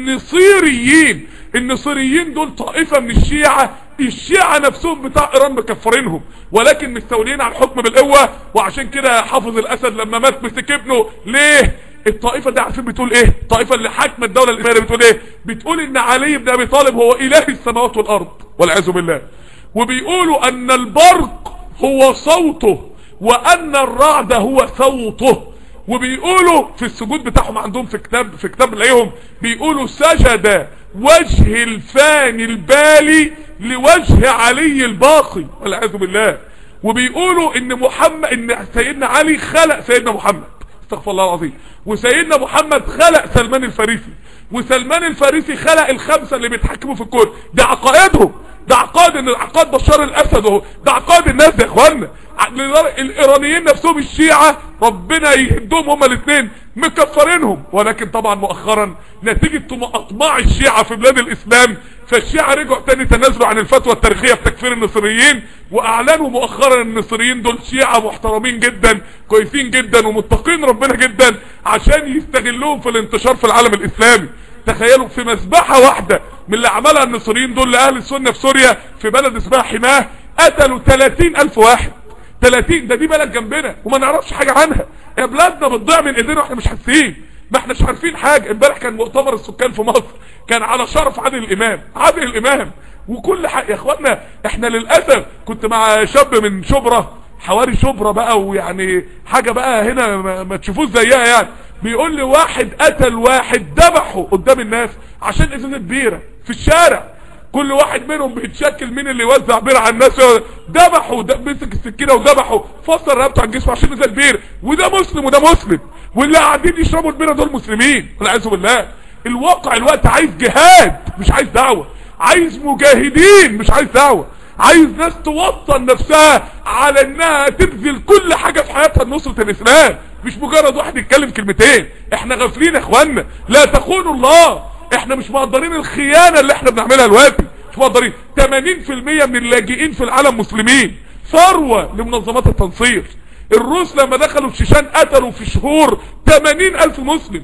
النصيريين النصيريين دول طائفة من الشيعة الشيعة نفسهم بتاع ايران مكفرينهم ولكن مستولين على الحكم بالقوة وعشان كده حافظ الاسد لما مات مسك ابنه ليه الطائفة دي عارفين بتقول ايه الطائفة اللي حاكمة الدولة الاسلامية بتقول ايه بتقول ان علي بن ابي طالب هو اله السماوات والارض والعياذ بالله وبيقولوا ان البرق هو صوته وان الرعد هو صوته وبيقولوا في السجود بتاعهم عندهم في كتاب في كتاب ليهم بيقولوا سجد وجه الفاني البالي لوجه علي الباقي والعياذ بالله وبيقولوا ان محمد ان سيدنا علي خلق سيدنا محمد استغفر الله العظيم وسيدنا محمد خلق سلمان الفارسي وسلمان الفارسي خلق الخمسه اللي بيتحكموا في الكون ده عقائدهم ده عقائد ان عقائد بشار الاسد اهو ده عقائد الناس يا اخوانا الايرانيين نفسهم الشيعة ربنا يهدهم هما الاثنين مكفرينهم ولكن طبعا مؤخرا نتيجة اطماع الشيعة في بلاد الاسلام فالشيعة رجعوا تاني تنازلوا عن الفتوى التاريخية في تكفير النصريين واعلنوا مؤخرا ان النصريين دول شيعة محترمين جدا كويسين جدا ومتقين ربنا جدا عشان يستغلوهم في الانتشار في العالم الاسلامي تخيلوا في مسبحة واحدة من اللي عملها النصريين دول لأهل السنة في سوريا في بلد اسمها حماه قتلوا 30 ألف واحد 30 ده دي بلد جنبنا وما نعرفش حاجة عنها يا بلادنا بتضيع من ايدينا واحنا مش حاسين ما احناش عارفين حاجة امبارح كان مؤتمر السكان في مصر كان على شرف عادل الامام عادل الامام وكل حاجة يا اخوانا احنا للأسف كنت مع شاب من شبرا حواري شبرا بقى ويعني حاجة بقى هنا ما, ما تشوفوش زيها يعني بيقول لي واحد قتل واحد ذبحه قدام الناس عشان ازازه بيره في الشارع كل واحد منهم بيتشكل مين اللي يوزع بيره على الناس ذبحه مسك السكينه وذبحه فصل رقبته عن جسمه عشان ازازه بيره وده مسلم وده مسلم واللي قاعدين يشربوا البيره دول مسلمين والعياذ بالله الواقع الوقت عايز جهاد مش عايز دعوه عايز مجاهدين مش عايز دعوه عايز ناس توطن نفسها على انها تبذل كل حاجة في حياتها لنصرة الاسلام مش مجرد واحد يتكلم كلمتين احنا غافلين يا اخوانا لا تخونوا الله احنا مش مقدرين الخيانة اللي احنا بنعملها دلوقتي مش مقدرين 80% من اللاجئين في العالم مسلمين ثروة لمنظمات التنصير الروس لما دخلوا في شيشان قتلوا في شهور 80 الف مسلم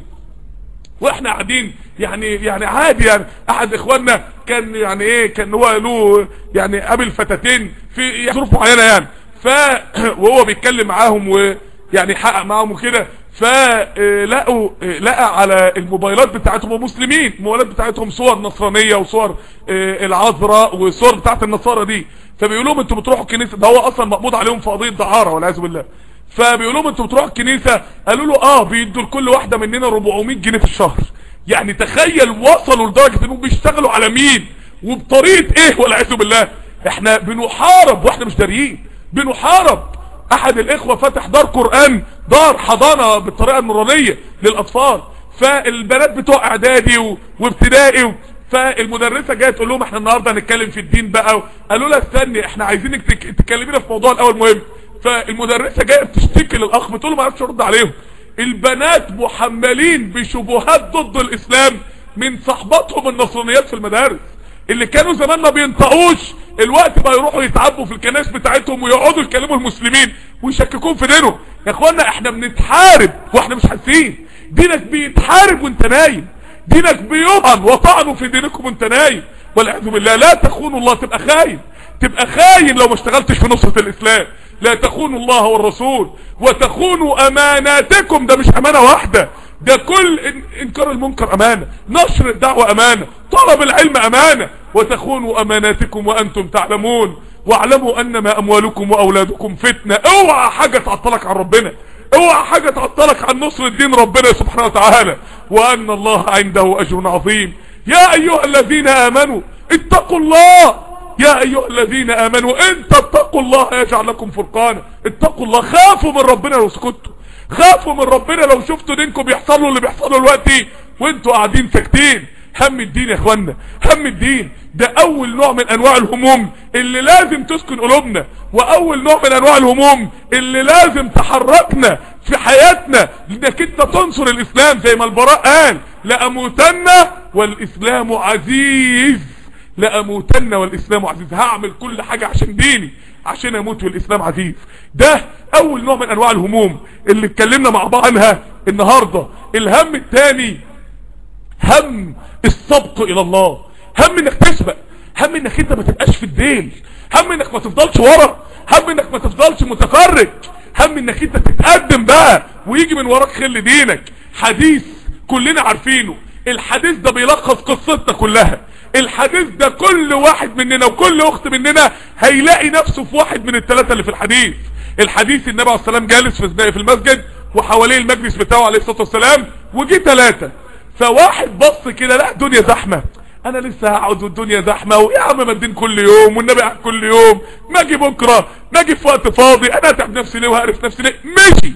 واحنا قاعدين يعني يعني عادي يعني احد اخواننا كان يعني ايه كان هو له يعني قابل فتاتين في ظروف معينه يعني ف وهو بيتكلم معاهم ويعني حقق معاهم وكده فلقوا لقى على الموبايلات بتاعتهم ومسلمين الموبايلات بتاعتهم صور نصرانيه وصور العذراء وصور بتاعت النصارى دي فبيقول لهم انتوا بتروحوا الكنيسه ده هو اصلا مقبوض عليهم في قضيه دعاره والعياذ بالله فبيقول لهم انتوا بتروحوا الكنيسه قالوا له اه بيدوا لكل واحده مننا 400 جنيه في الشهر يعني تخيل وصلوا لدرجه انهم بيشتغلوا على مين وبطريقه ايه والعياذ بالله احنا بنحارب واحنا مش داريين بنحارب احد الاخوه فتح دار قران دار حضانه بالطريقه النورانيه للاطفال فالبنات بتوع اعدادي وابتدائي و... فالمدرسه جايه تقول لهم احنا النهارده هنتكلم في الدين بقى قالوا لها استني احنا عايزينك تك... تكلمينا في موضوع الاول مهم فالمدرسه جايه بتشتكي للاخ بتقول له ما عرفتش ارد عليهم البنات محملين بشبهات ضد الاسلام من صحباتهم النصرانيات في المدارس اللي كانوا زمان ما بينطقوش الوقت بقى يروحوا يتعبوا في الكنائس بتاعتهم ويقعدوا يكلموا المسلمين ويشككون في دينهم يا اخوانا احنا بنتحارب واحنا مش حاسين دينك بيتحارب وانت نايم دينك بيطعن وطعنوا في دينكم وانت نايم والعياذ بالله لا تخونوا الله تبقى خاين تبقى خاين لو ما اشتغلتش في نصرة الاسلام لا تخونوا الله والرسول وتخونوا اماناتكم ده مش امانة واحدة ده كل انكار المنكر امانة نشر الدعوة امانة طلب العلم امانة وتخونوا اماناتكم وانتم تعلمون واعلموا انما اموالكم واولادكم فتنة اوعى حاجة تعطلك عن ربنا اوعى حاجة تعطلك عن نصر الدين ربنا سبحانه وتعالى وان الله عنده اجر عظيم يا ايها الذين امنوا اتقوا الله يا ايها الذين امنوا ان تتقوا الله يجعل لكم فرقانا اتقوا الله خافوا من ربنا لو سكتوا خافوا من ربنا لو شفتوا دينكم بيحصل له اللي بيحصل له دلوقتي وانتوا قاعدين ساكتين هم الدين يا اخوانا هم الدين ده اول نوع من انواع الهموم اللي لازم تسكن قلوبنا واول نوع من انواع الهموم اللي لازم تحركنا في حياتنا انك انت تنصر الاسلام زي ما البراء قال لاموتن والاسلام عزيز لاموتن والاسلام عزيز هعمل كل حاجة عشان ديني عشان اموت والاسلام عزيز ده اول نوع من انواع الهموم اللي اتكلمنا مع بعض عنها النهاردة الهم الثاني هم السبق الى الله هم انك تسبق هم انك انت ما تبقاش في الديل هم انك ما تفضلش ورا هم انك ما تفضلش متفرج هم انك انت تتقدم بقى ويجي من وراك خل دينك حديث كلنا عارفينه الحديث ده بيلخص قصتنا كلها الحديث ده كل واحد مننا وكل اخت مننا هيلاقي نفسه في واحد من الثلاثة اللي في الحديث الحديث النبي عليه السلام جالس في في المسجد وحواليه المجلس بتاعه عليه الصلاة والسلام وجي ثلاثة فواحد بص كده لا الدنيا زحمة انا لسه هقعد والدنيا زحمة ويا عم مدين كل يوم والنبي قاعد كل يوم ما اجي بكرة ما اجي في وقت فاضي انا اتعب نفسي ليه وهقرف نفسي ليه مشي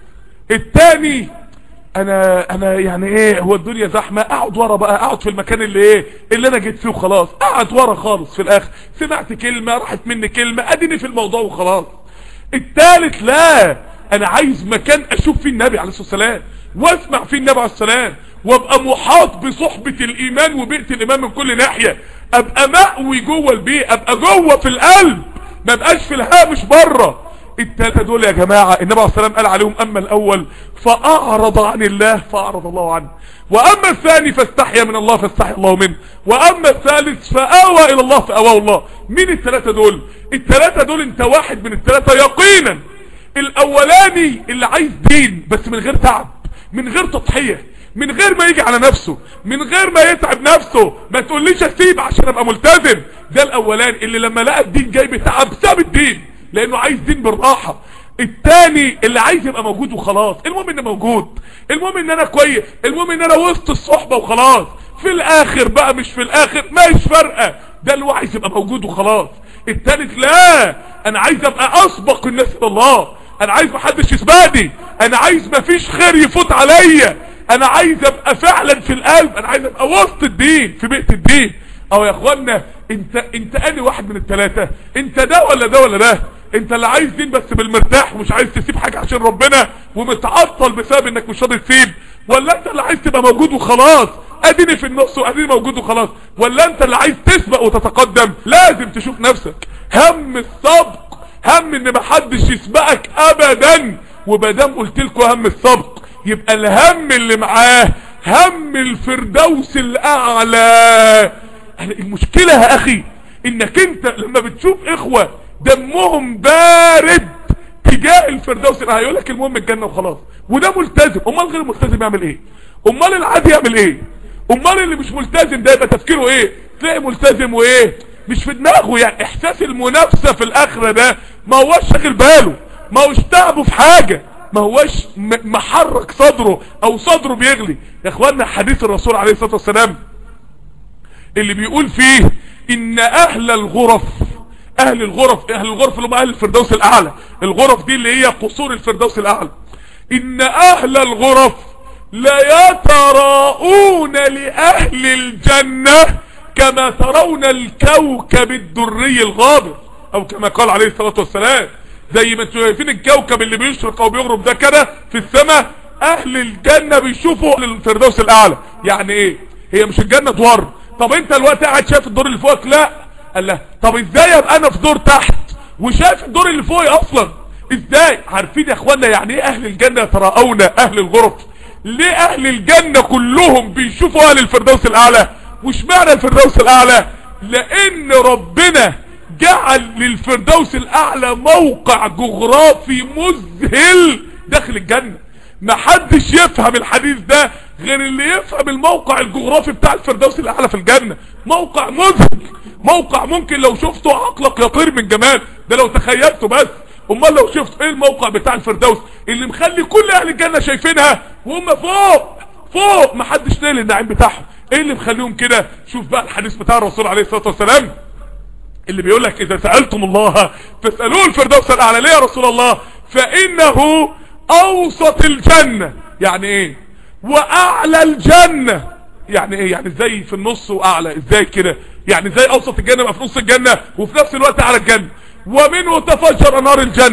التاني انا انا يعني ايه هو الدنيا زحمه اقعد ورا بقى اقعد في المكان اللي ايه اللي انا جيت فيه وخلاص اقعد ورا خالص في الاخر سمعت كلمه راحت مني كلمه اديني في الموضوع وخلاص التالت لا انا عايز مكان اشوف فيه النبي عليه الصلاه والسلام واسمع فيه النبي عليه السلام وابقى محاط بصحبه الايمان وبيئه الايمان من كل ناحيه ابقى مأوي جوه البيئه ابقى جوه في القلب ما بقاش في الهامش بره التلاتة دول يا جماعة النبي عليه السلام قال عليهم اما الاول فاعرض عن الله فاعرض الله عنه واما الثاني فاستحيا من الله فاستحيا الله منه واما الثالث فاوى الى الله فاواه الله مين التلاتة دول التلاتة دول انت واحد من التلاتة يقينا الاولاني اللي عايز دين بس من غير تعب من غير تضحية من غير ما يجي على نفسه من غير ما يتعب نفسه ما تقوليش اسيب عشان ابقى ملتزم ده الاولاني اللي لما لقى الدين جاي بتعب ساب الدين لانه عايز دين بالراحة التاني اللي عايز يبقى موجود وخلاص المهم ان موجود المهم ان انا كويس المهم ان انا وسط الصحبة وخلاص في الاخر بقى مش في الاخر مش فارقة ده اللي هو عايز يبقى موجود وخلاص التالت لا انا عايز ابقى اسبق الناس الى الله انا عايز محدش يسبقني انا عايز مفيش خير يفوت عليا انا عايز ابقى فعلا في القلب انا عايز ابقى وسط الدين في بيئة الدين او يا اخوانا انت انت اني واحد من الثلاثة انت ده ولا ده ولا ده انت اللي عايز دين بس بالمرتاح ومش عايز تسيب حاجة عشان ربنا ومتعطل بسبب انك مش راضي تسيب ولا انت اللي عايز تبقى موجود وخلاص اديني في النص واديني موجود وخلاص ولا انت اللي عايز تسبق وتتقدم لازم تشوف نفسك هم السبق هم ان محدش يسبقك ابدا وبدام قلت لكم هم السبق يبقى الهم اللي معاه هم الفردوس الاعلى المشكلة يا اخي انك انت لما بتشوف اخوة دمهم بارد تجاه الفردوس الاعلى هيقول لك المهم الجنة وخلاص وده ملتزم امال غير الملتزم يعمل ايه امال العادي يعمل ايه امال اللي مش ملتزم ده يبقى تفكيره ايه تلاقي ملتزم وايه مش في دماغه يعني احساس المنافسة في الاخرة ده ما هوش شاغل باله ما هوش تعبه في حاجة ما هوش محرك صدره او صدره بيغلي يا اخوانا حديث الرسول عليه الصلاة والسلام اللي بيقول فيه ان اهل الغرف اهل الغرف اهل الغرف اللي هم اهل الفردوس الاعلى الغرف دي اللي هي قصور الفردوس الاعلى ان اهل الغرف لا يتراءون لاهل الجنة كما ترون الكوكب الدري الغابر او كما قال عليه الصلاة والسلام زي ما انتوا شايفين الكوكب اللي بيشرق او بيغرب ده كده في السماء اهل الجنة بيشوفوا الفردوس الاعلى يعني ايه هي مش الجنة دوار طب انت الوقت قاعد شايف الدور اللي فوقك لا قال لا طب ازاي ابقى انا في دور تحت وشايف الدور اللي فوقي اصلا ازاي عارفين يا اخوانا يعني ايه اهل الجنة يتراءون اهل الغرف ليه اهل الجنة كلهم بيشوفوا اهل الفردوس الاعلى وش معنى الفردوس الاعلى لان ربنا جعل للفردوس الاعلى موقع جغرافي مذهل داخل الجنة محدش يفهم الحديث ده غير اللي يفهم الموقع الجغرافي بتاع الفردوس الاعلى في الجنة موقع مذهل موقع ممكن لو شفته عقلك يطير من جمال ده لو تخيلته بس امال لو شفت ايه الموقع بتاع الفردوس اللي مخلي كل اهل الجنة شايفينها وهم فوق فوق محدش نايل النعيم بتاعهم ايه اللي مخليهم كده شوف بقى الحديث بتاع الرسول عليه الصلاة والسلام اللي بيقول لك اذا سألتم الله فاسألوه الفردوس الاعلى ليه يا رسول الله فانه اوسط الجنة يعني ايه واعلى الجنة يعني ايه يعني ازاي في النص واعلى ازاي كده يعني ازاي اوسط الجنة يبقى في نص الجنة وفي نفس الوقت اعلى الجنة ومنه تفجر نار الجنة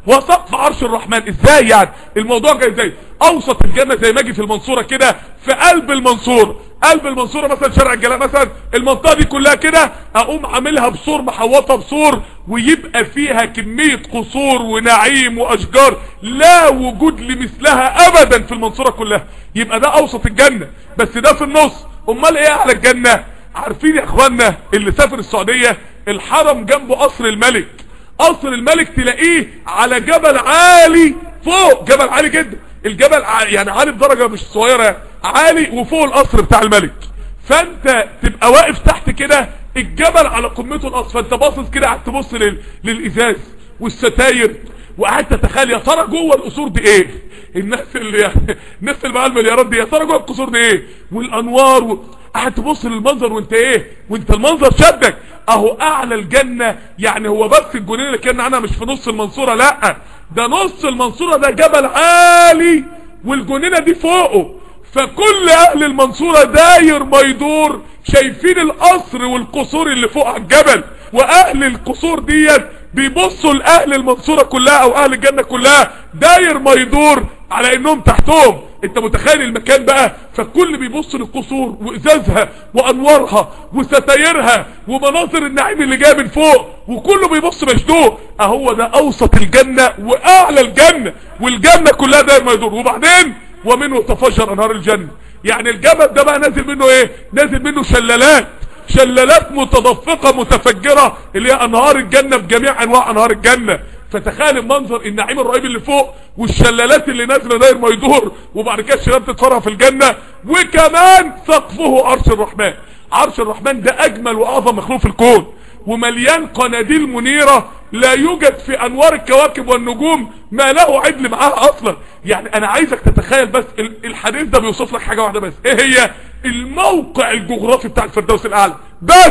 وسقف عرش الرحمن ازاي يعني الموضوع جاي ازاي اوسط الجنة زي ما اجي في المنصورة كده في قلب المنصورة قلب المنصورة مثلا شارع الجلاء مثلا المنطقة دي كلها كده اقوم عاملها بسور محوطة بسور ويبقى فيها كمية قصور ونعيم واشجار لا وجود لمثلها ابدا في المنصورة كلها يبقى ده اوسط الجنة بس ده في النص امال ايه على الجنة عارفين يا اخوانا اللي سافر السعودية الحرم جنبه قصر الملك قصر الملك تلاقيه على جبل عالي فوق جبل عالي جدا الجبل يعني عالي بدرجة مش صغيرة عالي وفوق القصر بتاع الملك فانت تبقى واقف تحت كده الجبل على قمته القصر فانت باصص كده قاعد تبص لل... للازاز والستاير وقعدت تتخيل يا ترى جوه القصور دي ايه الناس اللي يعني الناس اللي معاها المليارات دي يا ترى جوه القصور دي ايه والانوار و... قاعد تبص للمنظر وانت ايه وانت المنظر شدك اهو اعلى الجنة يعني هو بس الجنين اللي كان عنها مش في نص المنصورة لا ده نص المنصورة ده جبل عالي والجنينة دي فوقه فكل اهل المنصورة داير ما يدور شايفين القصر والقصور اللي فوق على الجبل واهل القصور ديت بيبصوا لاهل المنصورة كلها او اهل الجنة كلها داير ما يدور على انهم تحتهم انت متخيل المكان بقى فالكل بيبص للقصور وازازها وانوارها وستايرها ومناظر النعيم اللي جايه من فوق وكله بيبص مشدود اهو ده اوسط الجنة واعلى الجنة والجنة كلها داير ما يدور وبعدين ومنه تفجر انهار الجنة يعني الجبل ده بقى نازل منه ايه نازل منه شلالات شلالات متدفقة متفجرة اللي هي انهار الجنة بجميع انواع انهار الجنة فتخيل المنظر النعيم الرهيب اللي فوق والشلالات اللي نازله داير ما يدور وبعد كده الشلالات تتفرع في الجنة وكمان سقفه عرش الرحمن عرش الرحمن ده اجمل واعظم مخلوق في الكون ومليان قناديل منيرة لا يوجد في انوار الكواكب والنجوم ما له عدل معاها اصلا يعني انا عايزك تتخيل بس الحديث ده بيوصف لك حاجة واحدة بس ايه هي الموقع الجغرافي بتاع الفردوس الاعلى بس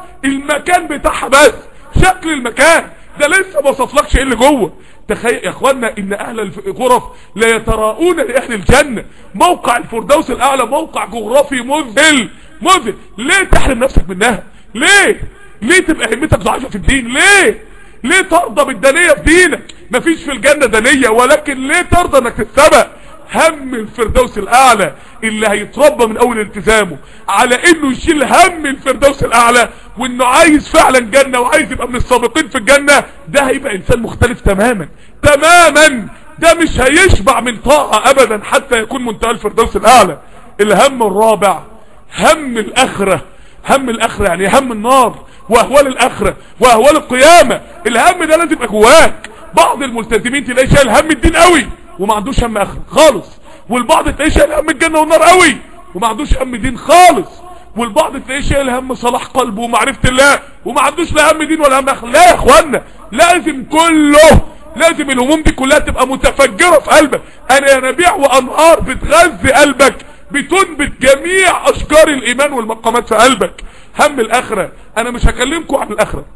المكان بتاعها بس شكل المكان ده لسه ما وصفلكش ايه اللي جوه تخيل يا اخوانا ان اهل الغرف لا يتراءون لاهل الجنة موقع الفردوس الاعلى موقع جغرافي مذهل مذهل ليه تحرم نفسك منها ليه ليه تبقى همتك ضعيفة في الدين ليه ليه ترضى بالدنية في دينك مفيش في الجنة دنية ولكن ليه ترضى انك تتسبق هم الفردوس الاعلى اللي هيتربى من اول التزامه على انه يشيل هم الفردوس الاعلى وانه عايز فعلا جنة وعايز يبقى من السابقين في الجنة ده هيبقى انسان مختلف تماما تماما ده مش هيشبع من طاعة ابدا حتى يكون منتهى الفردوس الاعلى الهم الرابع هم الاخرة هم الاخرة يعني هم النار واهوال الاخرة واهوال القيامة الهم ده لازم يبقى جواك بعض الملتزمين تلاقيه شايل هم الدين قوي وما عندوش هم اخرة خالص والبعض تلاقيه شايل هم الجنة والنار قوي وما عندوش هم دين خالص والبعض تلاقيه شايل هم صلاح قلبه ومعرفة الله وما عندوش لا هم دين ولا هم اخرة لا يا اخوانا لازم كله لازم الهموم دي كلها تبقى متفجرة في قلبك انا ينابيع وانهار بتغذي قلبك بتنبت جميع اشجار الايمان والمقامات في قلبك هم الاخرة انا مش هكلمكم عن الاخرة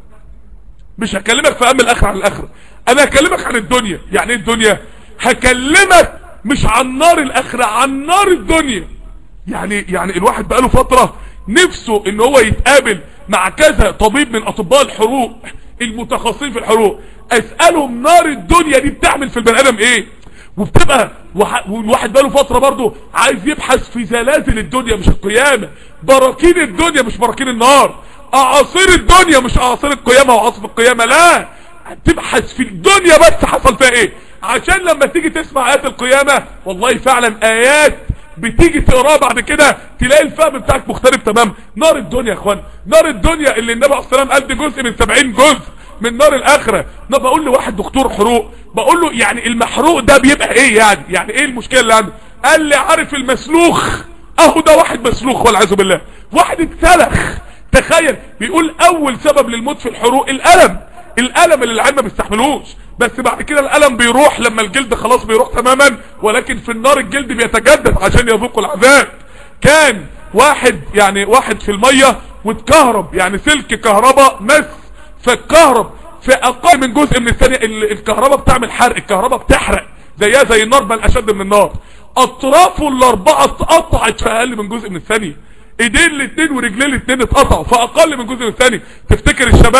مش هكلمك في هم الاخرة عن الاخرة انا هكلمك عن الدنيا يعني ايه الدنيا هكلمك مش عن نار الاخرة عن نار الدنيا يعني يعني الواحد بقاله فترة نفسه ان هو يتقابل مع كذا طبيب من اطباء الحروق المتخصصين في الحروق اسألهم نار الدنيا دي بتعمل في البني ادم ايه وبتبقى والواحد بقاله فترة برضه عايز يبحث في زلازل الدنيا مش القيامة براكين الدنيا مش براكين النار اعاصير الدنيا مش اعاصير القيامة وعاصف القيامة لا تبحث في الدنيا بس حصل فيها ايه عشان لما تيجي تسمع ايات القيامة والله فعلا ايات بتيجي تقراها بعد كده تلاقي الفهم بتاعك مختلف تمام نار الدنيا يا اخوان نار الدنيا اللي النبي عليه الصلاه والسلام قال دي جزء من 70 جزء من نار الاخره انا بقول لواحد دكتور حروق بقول له يعني المحروق ده بيبقى ايه يعني يعني ايه المشكله اللي عنده قال لي عارف المسلوخ اهو ده واحد مسلوخ والعياذ بالله واحد اتسلخ تخيل بيقول اول سبب للموت في الحروق الالم الالم اللي العين ما بيستحملوش بس بعد كده الالم بيروح لما الجلد خلاص بيروح تماما ولكن في النار الجلد بيتجدد عشان يذوق العذاب كان واحد يعني واحد في المية واتكهرب يعني سلك كهرباء مس فالكهرب في اقل من جزء من الثانية الكهرباء بتعمل حرق الكهرباء بتحرق زيها زي النار بل اشد من النار اطرافه الاربعة اتقطعت في اقل من جزء من الثانية ايدين الاثنين ورجلين الاثنين اتقطعوا في اقل من جزء من الثانية تفتكر الشباب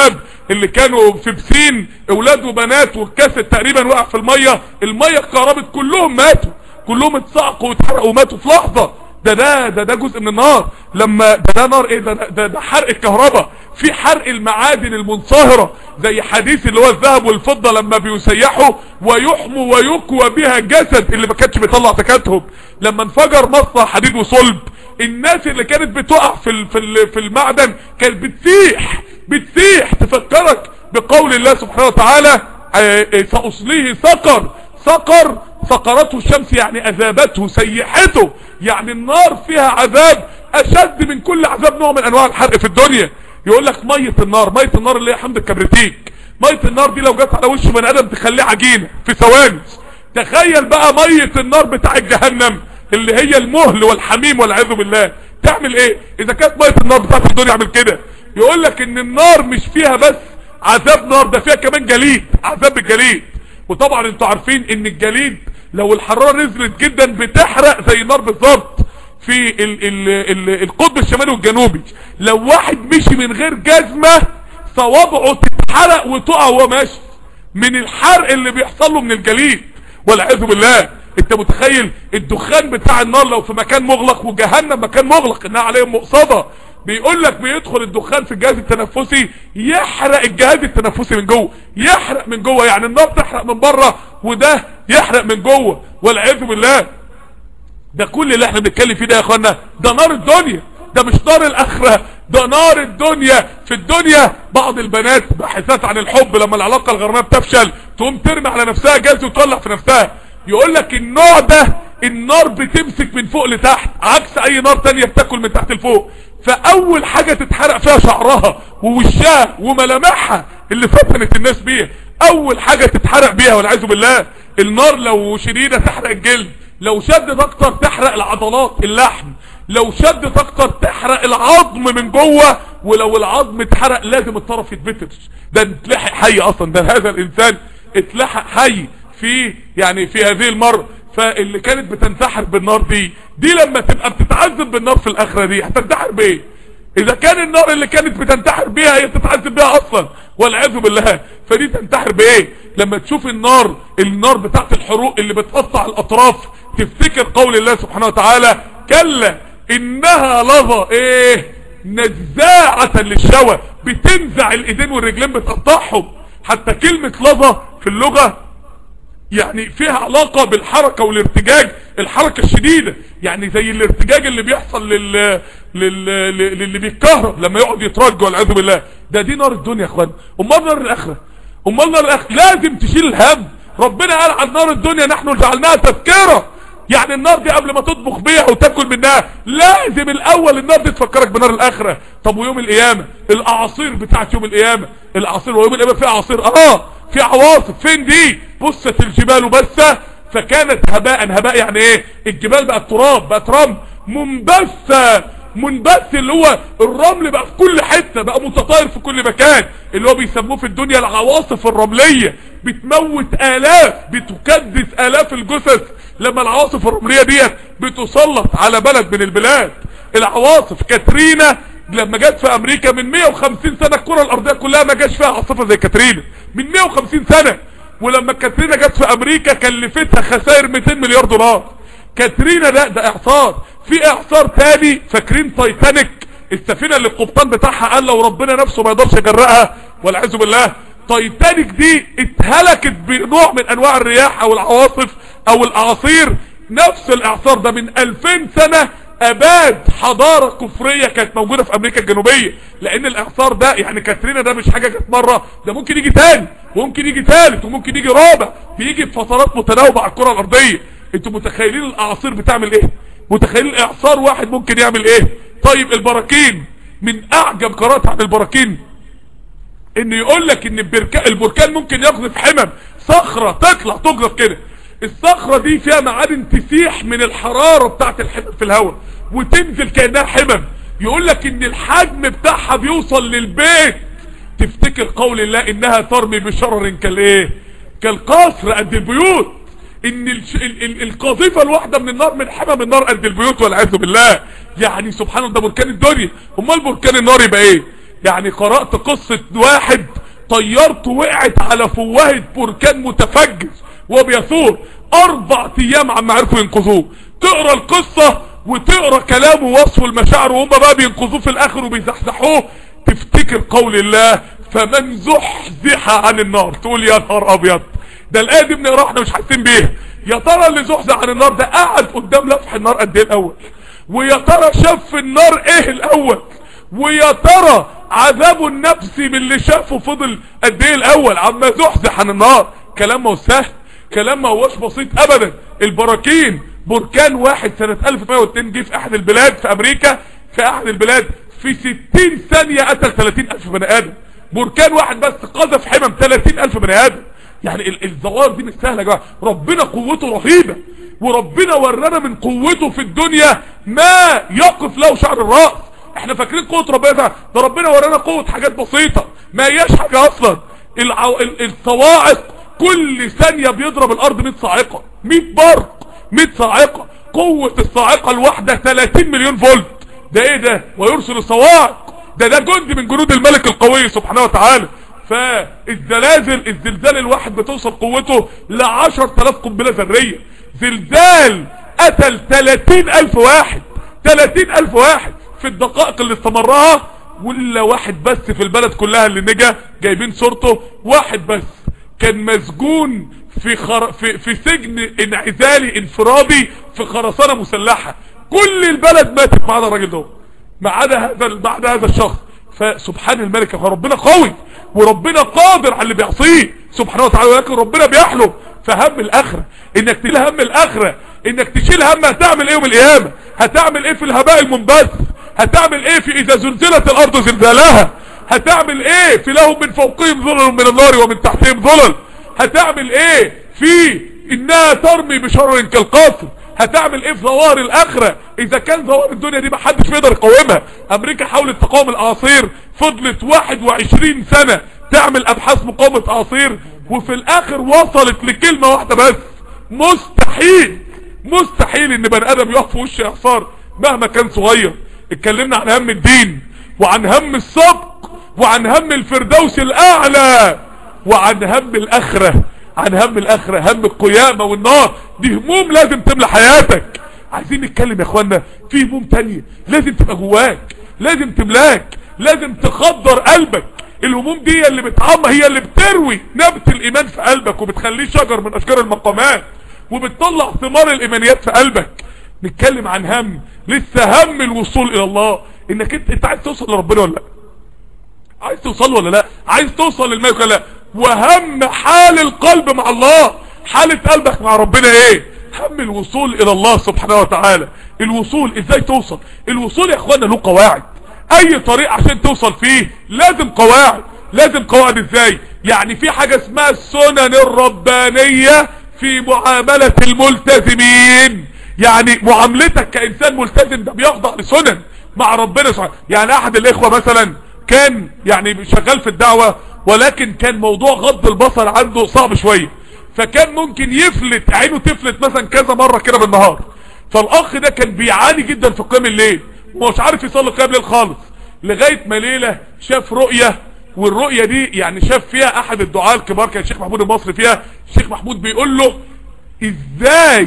اللي كانوا في بسين اولاد وبنات والكاسة تقريبا وقع في المية المية اتكهربت كلهم ماتوا كلهم اتصعقوا واتحرقوا وماتوا في لحظة ده ده ده ده جزء من النار لما ده ده نار ايه ده ده, ده حرق الكهرباء في حرق المعادن المنصهرة زي حديث اللي هو الذهب والفضة لما بيسيحوا ويحموا ويكوى بها جسد اللي ما كانش بيطلع زكاتهم لما انفجر مصنع حديد وصلب الناس اللي كانت بتقع في في في المعدن كانت بتسيح بتسيح تفكرك بقول الله سبحانه وتعالى سأصليه سقر سقر سقرته الشمس يعني اذابته سيحته يعني النار فيها عذاب اشد من كل عذاب نوع من انواع الحرق في الدنيا يقول لك مية النار مية النار اللي هي حمض الكبريتيك مية النار دي لو جت على وش بني ادم تخليه عجينة في ثواني تخيل بقى مية النار بتاع جهنم اللي هي المهل والحميم والعياذ بالله تعمل ايه اذا كانت مية النار بتاعت الدنيا عمل كده يقول لك ان النار مش فيها بس عذاب نار ده فيها كمان جليد عذاب الجليد وطبعا انتوا عارفين ان الجليد لو الحرارة نزلت جدا بتحرق زي النار بالظبط في ال ال ال القطب الشمالي والجنوبي لو واحد مشي من غير جزمة صوابعه تتحرق وتقع وهو ماشي من الحرق اللي بيحصل له من الجليد والعياذ بالله انت متخيل الدخان بتاع النار لو في مكان مغلق وجهنم مكان مغلق انها عليهم مقصده بيقول لك بيدخل الدخان في الجهاز التنفسي يحرق الجهاز التنفسي من جوه يحرق من جوه يعني النار تحرق من بره وده يحرق من جوه والعياذ بالله ده كل اللي احنا بنتكلم فيه ده يا اخوانا ده نار الدنيا ده مش نار الاخره ده نار الدنيا في الدنيا بعض البنات باحثات عن الحب لما العلاقه الغراميه بتفشل تقوم ترمي على نفسها جاز وتولع في نفسها يقول لك النوع ده النار بتمسك من فوق لتحت عكس اي نار تانية بتاكل من تحت لفوق فاول حاجة تتحرق فيها شعرها ووشها وملامحها اللي فتنت الناس بيها اول حاجة تتحرق بيها والعياذ بالله النار لو شديدة تحرق الجلد لو شدت اكتر تحرق العضلات اللحم لو شدت اكتر تحرق العظم من جوه ولو العظم اتحرق لازم الطرف يتبتر ده اتلحق حي اصلا ده هذا الانسان اتلحق حي في يعني في هذه المرة فاللي كانت بتنتحر بالنار دي دي لما تبقى بتتعذب بالنار في الاخرة دي هتنتحر بايه اذا كان النار اللي كانت بتنتحر بيها هي بتتعذب بيها اصلا والعياذ بالله فدي تنتحر بايه لما تشوف النار النار بتاعت الحروق اللي بتقطع الاطراف تفتكر قول الله سبحانه وتعالى كلا انها لظى ايه نزاعة للشوى بتنزع الايدين والرجلين بتقطعهم حتى كلمة لظى في اللغة يعني فيها علاقة بالحركة والارتجاج الحركة الشديدة يعني زي الارتجاج اللي بيحصل لل... لل... للي بيتكهرب لما يقعد يترج والعياذ بالله ده دي نار الدنيا يا اخوان امال نار الاخرة امال نار الاخرة لازم تشيل الهم ربنا قال عن نار الدنيا نحن جعلناها تذكرة يعني النار دي قبل ما تطبخ بيها وتاكل منها لازم الاول النار دي تفكرك بنار الاخرة طب ويوم القيامة الاعاصير بتاعت يوم القيامة الاعاصير ويوم القيامة في اعاصير اه في عواصف فين دي بصت الجبال بسة فكانت هباء هباء يعني ايه الجبال بقت تراب بقت رمل منبثة منبث اللي هو الرمل بقى في كل حتة بقى متطاير في كل مكان اللي هو بيسموه في الدنيا العواصف الرملية بتموت الاف بتكدس الاف الجثث لما العواصف الرملية ديت بتسلط على بلد من البلاد العواصف كاترينا لما جت في امريكا من 150 سنة الكرة الارضية كلها ما جاش فيها عاصفة زي كاترينا من 150 سنة ولما كاترينا جت في امريكا كلفتها خسائر 200 مليار دولار كاترينا ده ده اعصار في اعصار تاني فاكرين تايتانيك السفينة اللي القبطان بتاعها قال لو ربنا نفسه ما يقدرش يجرقها والعياذ بالله تايتانيك دي اتهلكت بنوع من انواع الرياح او العواصف او الاعاصير نفس الاعصار ده من 2000 سنة اباد حضارة كفرية كانت موجودة في امريكا الجنوبية لان الاعصار ده يعني كاترينا ده مش حاجة جت مرة ده ممكن يجي تاني وممكن يجي تالت وممكن يجي رابع بيجي بفترات متناوبة على الكرة الارضية انتوا متخيلين الاعاصير بتعمل ايه متخيلين اعصار واحد ممكن يعمل ايه طيب البراكين من اعجب قرارات عن البراكين ان يقول لك ان البركان البركان ممكن يقذف حمم صخرة تطلع تقذف كده الصخرة دي فيها معادن تسيح من الحرارة بتاعت الحمم في الهواء وتنزل كأنها حمم يقول لك ان الحجم بتاعها بيوصل للبيت تفتكر قول الله انها ترمي بشرر كالايه كالقصر قد البيوت ان الش... ال... ال... القذيفة الواحدة من النار من حمم النار قد البيوت والعياذ بالله يعني سبحان الله ده بركان الدنيا امال بركان النار يبقى ايه يعني قرأت قصة واحد طيارته وقعت على فوهة بركان متفجر وبيثور اربع ايام عم عرفوا ينقذوه تقرا القصة وتقرا كلامه ووصفه المشاعر وهم بقى بينقذوه في الاخر وبيزحزحوه تفتكر قول الله فمن زحزح عن النار تقول يا نهار ابيض ده الايه دي بنقراها احنا مش حاسين بيها يا ترى اللي زحزح عن النار ده قعد قدام لفح النار قد ايه الاول ويا ترى شاف في النار ايه الاول ويا ترى عذابه النفسي من اللي شافه فضل قد ايه الاول عما زحزح عن النار كلام ما هو سهل كلام ما هوش بسيط ابدا البراكين بركان واحد سنة 1902 جه في احد البلاد في امريكا في احد البلاد في 60 ثانية قتل 30 الف بني ادم بركان واحد بس قذف حمم 30 الف بني ادم يعني الظواهر دي مش سهله يا جماعه ربنا قوته رهيبه وربنا ورانا من قوته في الدنيا ما يقف له شعر الراس احنا فاكرين قوه ربنا ده ربنا ورانا قوه حاجات بسيطه ما هياش حاجه اصلا العو... الصواعق كل ثانيه بيضرب الارض 100 صاعقه 100 برق 100 صاعقه قوه الصاعقه الواحده 30 مليون فولت ده ايه ده ويرسل الصواعق ده ده جندي من جنود الملك القوي سبحانه وتعالى فالزلازل الزلزال الواحد بتوصل قوته ل 10000 قنبله ذريه زلزال قتل 30000 واحد 30000 واحد في الدقائق اللي استمرها ولا واحد بس في البلد كلها اللي نجا جايبين صورته واحد بس كان مسجون في خر... في في سجن انعزالي انفرادي في خرسانه مسلحه كل البلد ماتت ما عدا الراجل ده ما عدا هذا ما عدا هذا الشخص فسبحان الملك فربنا قوي وربنا قادر على اللي بيعصيه سبحانه وتعالى ولكن ربنا بيحلم فهم الاخره انك تشيل هم الاخره انك تشيل هم هتعمل ايه يوم القيامه هتعمل ايه في الهباء المنبث هتعمل ايه في اذا زلزلت الارض زلزالها هتعمل ايه في لهم من فوقهم ظلل من النار ومن تحتهم ظلل هتعمل ايه في انها ترمي بشر كالقاصر هتعمل ايه في ظواهر الاخرة اذا كان ظواهر الدنيا دي محدش بيقدر يقاومها امريكا حاولت تقاوم الاعاصير فضلت 21 سنة تعمل ابحاث مقاومة اعاصير وفي الاخر وصلت لكلمة واحدة بس مستحيل مستحيل ان بني ادم يقف في وش اعصار مهما كان صغير اتكلمنا عن هم الدين وعن هم السبق وعن هم الفردوس الاعلى وعن هم الاخره عن هم الاخرة هم القيامة والنار دي هموم لازم تملى حياتك عايزين نتكلم يا اخوانا في هموم تانية لازم تبقى جواك لازم تملاك لازم تخدر قلبك الهموم دي اللي بتعمى هي اللي بتروي نبت الايمان في قلبك وبتخليه شجر من اشجار المقامات وبتطلع ثمار الايمانيات في قلبك نتكلم عن هم لسه هم الوصول الى الله انك انت, انت عايز توصل لربنا ولا لا عايز توصل ولا لا عايز توصل للملك ولا لا وهم حال القلب مع الله حالة قلبك مع ربنا ايه هم الوصول الى الله سبحانه وتعالى الوصول ازاي توصل الوصول يا اخوانا له قواعد اي طريق عشان توصل فيه لازم قواعد لازم قواعد ازاي يعني في حاجة اسمها السنن الربانية في معاملة الملتزمين يعني معاملتك كانسان ملتزم ده بيخضع لسنن مع ربنا سبحانه يعني احد الاخوة مثلا كان يعني شغال في الدعوة ولكن كان موضوع غض البصر عنده صعب شوية فكان ممكن يفلت عينه تفلت مثلا كذا مرة كده بالنهار فالاخ ده كان بيعاني جدا في قيام الليل ومش عارف يصلي قيام الليل خالص لغاية ما ليلة شاف رؤية والرؤية دي يعني شاف فيها احد الدعاة الكبار كان الشيخ محمود المصري فيها الشيخ محمود بيقول له ازاي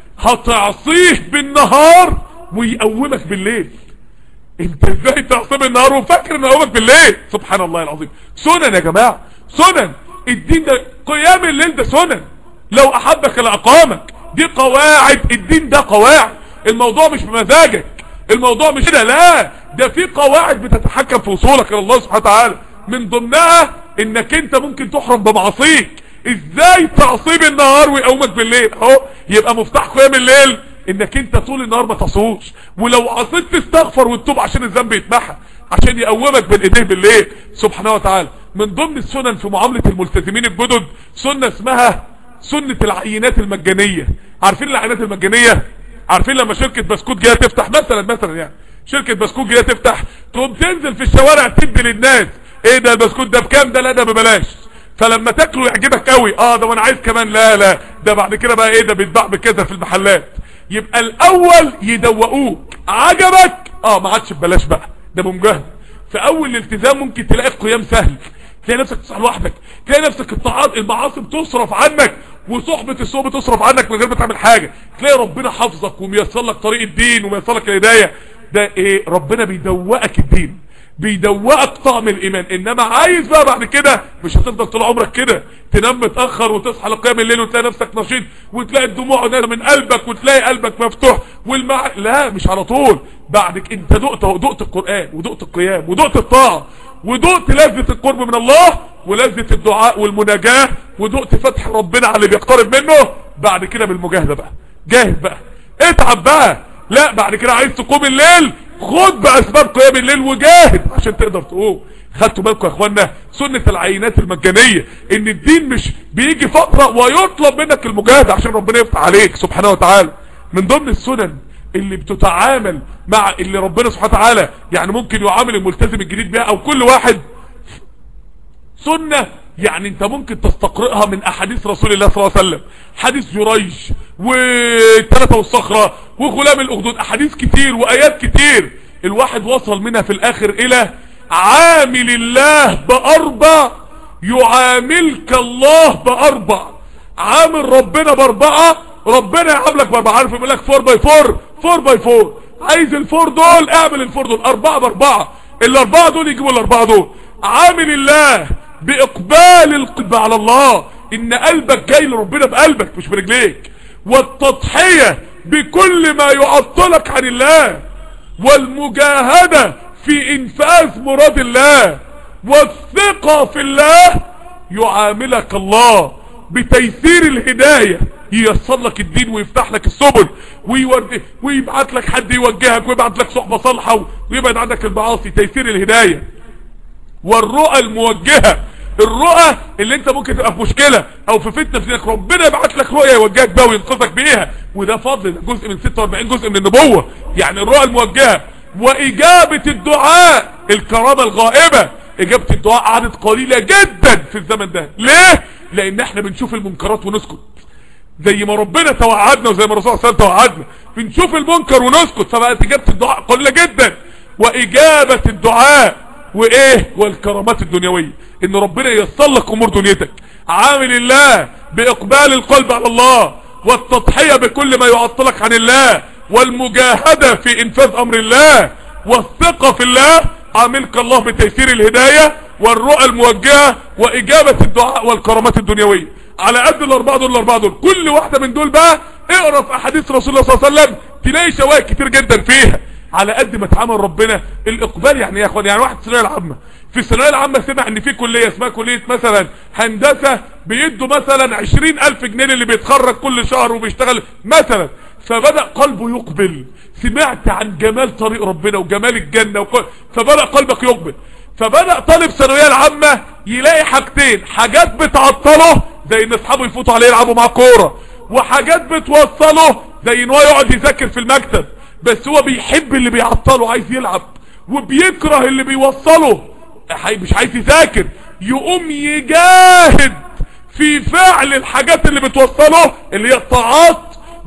هتعصيه بالنهار ويقومك بالليل انت ازاي تعصيه بالنهار وفاكر ان يقومك بالليل سبحان الله العظيم سنن يا جماعة سنن الدين ده قيام الليل ده سنن لو احبك لاقامك دي قواعد الدين ده قواعد الموضوع مش بمزاجك الموضوع مش كده لا ده في قواعد بتتحكم في وصولك الى الله سبحانه وتعالى من ضمنها انك انت ممكن تحرم بمعاصيك ازاي تعصيه بالنهار ويقومك بالليل اهو يبقى مفتاح قيام الليل انك انت طول النهار ما تصوش ولو عصيت تستغفر وتتوب عشان الذنب يتمحى عشان يقومك بين ايديه بالليل سبحانه وتعالى من ضمن السنن في معاملة الملتزمين الجدد سنة اسمها سنة العينات المجانية عارفين العينات المجانية عارفين لما شركة بسكوت جايه تفتح مثلا مثلا يعني شركة بسكوت جايه تفتح تقوم تنزل في الشوارع تدي للناس ايه ده البسكوت ده بكام ده لا ده ببلاش فلما تاكله يعجبك قوي اه ده وانا عايز كمان لا لا ده بعد كده بقى ايه ده بيتباع بكذا في المحلات يبقى الاول يدوقوك عجبك اه ما عادش ببلاش بقى ده بمجهد في اول الالتزام ممكن تلاقي القيام سهل تلاقي نفسك تصحى لوحدك تلاقي نفسك الطاعات المعاصي بتصرف عنك وصحبة السوء بتصرف عنك من غير ما تعمل حاجة تلاقي ربنا حافظك وميسر لك طريق الدين وميسر لك الهداية ده ايه ربنا بيدوقك الدين بيدوقك طعم الايمان انما عايز بقى بعد كده مش هتفضل طول عمرك كده تنام متاخر وتصحى لقيام الليل وتلاقي نفسك نشيط وتلاقي الدموع نازله من قلبك وتلاقي قلبك مفتوح والمع لا مش على طول بعدك انت دقت دقت القران ودقت القيام ودقت الطاعه ودقت لذة القرب من الله ولذة الدعاء والمناجاة ودقت فتح ربنا على اللي بيقترب منه بعد كده بالمجاهدة بقى جاهد بقى اتعب بقى لا بعد كده عايز تقوم الليل خد بأسباب قيام الليل وجاهد عشان تقدر تقوم خدتوا بالكم يا اخوانا سنة العينات المجانية ان الدين مش بيجي فترة ويطلب منك المجاهدة عشان ربنا يفتح عليك سبحانه وتعالى من ضمن السنن اللي بتتعامل مع اللي ربنا سبحانه وتعالى يعني ممكن يعامل الملتزم الجديد بها او كل واحد سنة يعني انت ممكن تستقرئها من احاديث رسول الله صلى الله عليه وسلم حديث جريج والثلاثة والصخرة وغلام الاخدود احاديث كتير وايات كتير الواحد وصل منها في الاخر الى عامل الله باربع يعاملك الله باربع عامل ربنا باربعة ربنا يعاملك باربعة عارف يقول لك 4 باي 4 4 باي 4 عايز الفور دول اعمل الفور دول اربعة باربعة الاربعة دول يجيبوا الاربعة دول عامل الله باقبال القلب على الله ان قلبك جاي لربنا بقلبك مش برجليك والتضحية بكل ما يعطلك عن الله والمجاهدة في انفاذ مراد الله والثقة في الله يعاملك الله بتيسير الهداية ييسر لك الدين ويفتح لك السبل ويورد ويبعت لك حد يوجهك ويبعت لك صحبة صالحة ويبعد عنك المعاصي تيسير الهداية والرؤى الموجهة الرؤى اللي انت ممكن تبقى في مشكلة او في فتنة في دينك ربنا يبعت لك رؤية يوجهك بها وينقذك بيها وده فضل ده جزء من 46 جزء من النبوة يعني الرؤى الموجهة واجابة الدعاء الكرامة الغائبة اجابة الدعاء قعدت قليلة جدا في الزمن ده ليه لان احنا بنشوف المنكرات ونسكت زي ما ربنا توعدنا وزي ما الرسول صلى الله عليه وسلم توعدنا بنشوف المنكر ونسكت فبقت اجابة الدعاء قليلة جدا واجابة الدعاء وايه والكرامات الدنيوية ان ربنا ييسر لك امور دنيتك عامل الله باقبال القلب على الله والتضحية بكل ما يعطلك عن الله والمجاهدة في انفاذ امر الله والثقة في الله عاملك الله بتيسير الهداية والرؤى الموجهة واجابة الدعاء والكرامات الدنيوية على قد الاربعة دول الاربعة دول كل واحدة من دول بقى اقرا في احاديث رسول الله صلى الله عليه وسلم تلاقي شوائع كتير جدا فيها على قد ما تعامل ربنا الاقبال يعني ايه يا اخوان يعني واحد في الثانويه العامه في الثانويه العامه سمع ان في كليه اسمها كليه مثلا هندسه بيدوا مثلا 20000 جنيه اللي بيتخرج كل شهر وبيشتغل مثلا فبدا قلبه يقبل سمعت عن جمال طريق ربنا وجمال الجنه وكل فبدا قلبك يقبل فبدا طالب ثانويه العامه يلاقي حاجتين حاجات بتعطله زي ان اصحابه يفوتوا عليه يلعبوا معاه كوره وحاجات بتوصله زي ان هو يقعد يذاكر في المكتب بس هو بيحب اللي بيعطله عايز يلعب وبيكره اللي بيوصله مش عايز يذاكر يقوم يجاهد في فعل الحاجات اللي بتوصله اللي هي الطاعات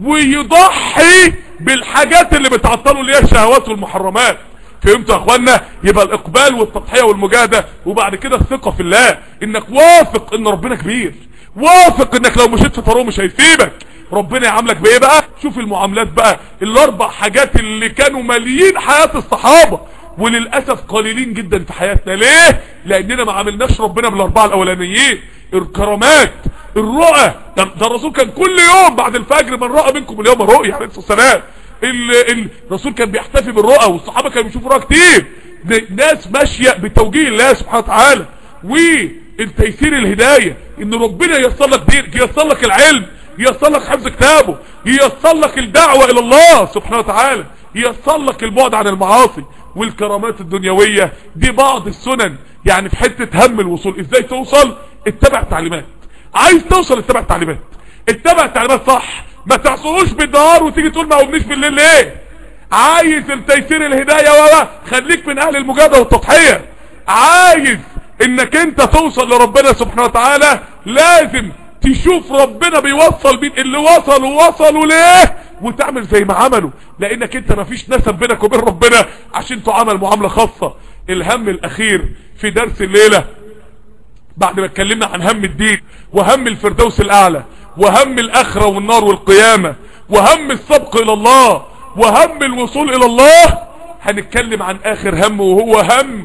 ويضحي بالحاجات اللي بتعطله اللي هي الشهوات والمحرمات فهمتوا يا اخوانا يبقى الاقبال والتضحية والمجاهدة وبعد كده الثقة في الله انك واثق ان ربنا كبير واثق انك لو مشيت في طريقه مش هيسيبك ربنا يعاملك بايه بقى شوف المعاملات بقى الاربع حاجات اللي كانوا ماليين حياة الصحابة وللأسف قليلين جدا في حياتنا ليه لاننا ما عاملناش ربنا بالاربعة الاولانيين الكرامات الرؤى ده, ده الرسول كان كل يوم بعد الفجر من رأى منكم اليوم رؤيا عليه الصلاة والسلام الرسول كان بيحتفي بالرؤى والصحابة كانوا بيشوفوا رؤى كتير ناس ماشية بتوجيه الله سبحانه وتعالى والتيسير الهداية ان ربنا ييسر لك دين ييسر لك العلم ييسر لك حفظ كتابه ييسر لك الدعوة الى الله سبحانه وتعالى ييسر لك البعد عن المعاصي والكرامات الدنيوية دي بعض السنن يعني في حتة هم الوصول ازاي توصل اتبع التعليمات عايز توصل اتبع التعليمات اتبع التعليمات صح ما تعصوش بالنهار وتيجي تقول ما قومنيش بالليل ليه عايز التيسير الهداية ولا خليك من اهل المجاهدة والتضحية عايز انك انت توصل لربنا سبحانه وتعالى لازم تشوف ربنا بيوصل بين اللي وصلوا وصلوا ليه وتعمل زي ما عملوا لانك انت ما فيش نسب بينك وبين ربنا عشان تعامل معاملة خاصة الهم الاخير في درس الليلة بعد ما اتكلمنا عن هم الدين وهم الفردوس الاعلى وهم الاخرة والنار والقيامة وهم السبق الى الله وهم الوصول الى الله هنتكلم عن اخر هم وهو هم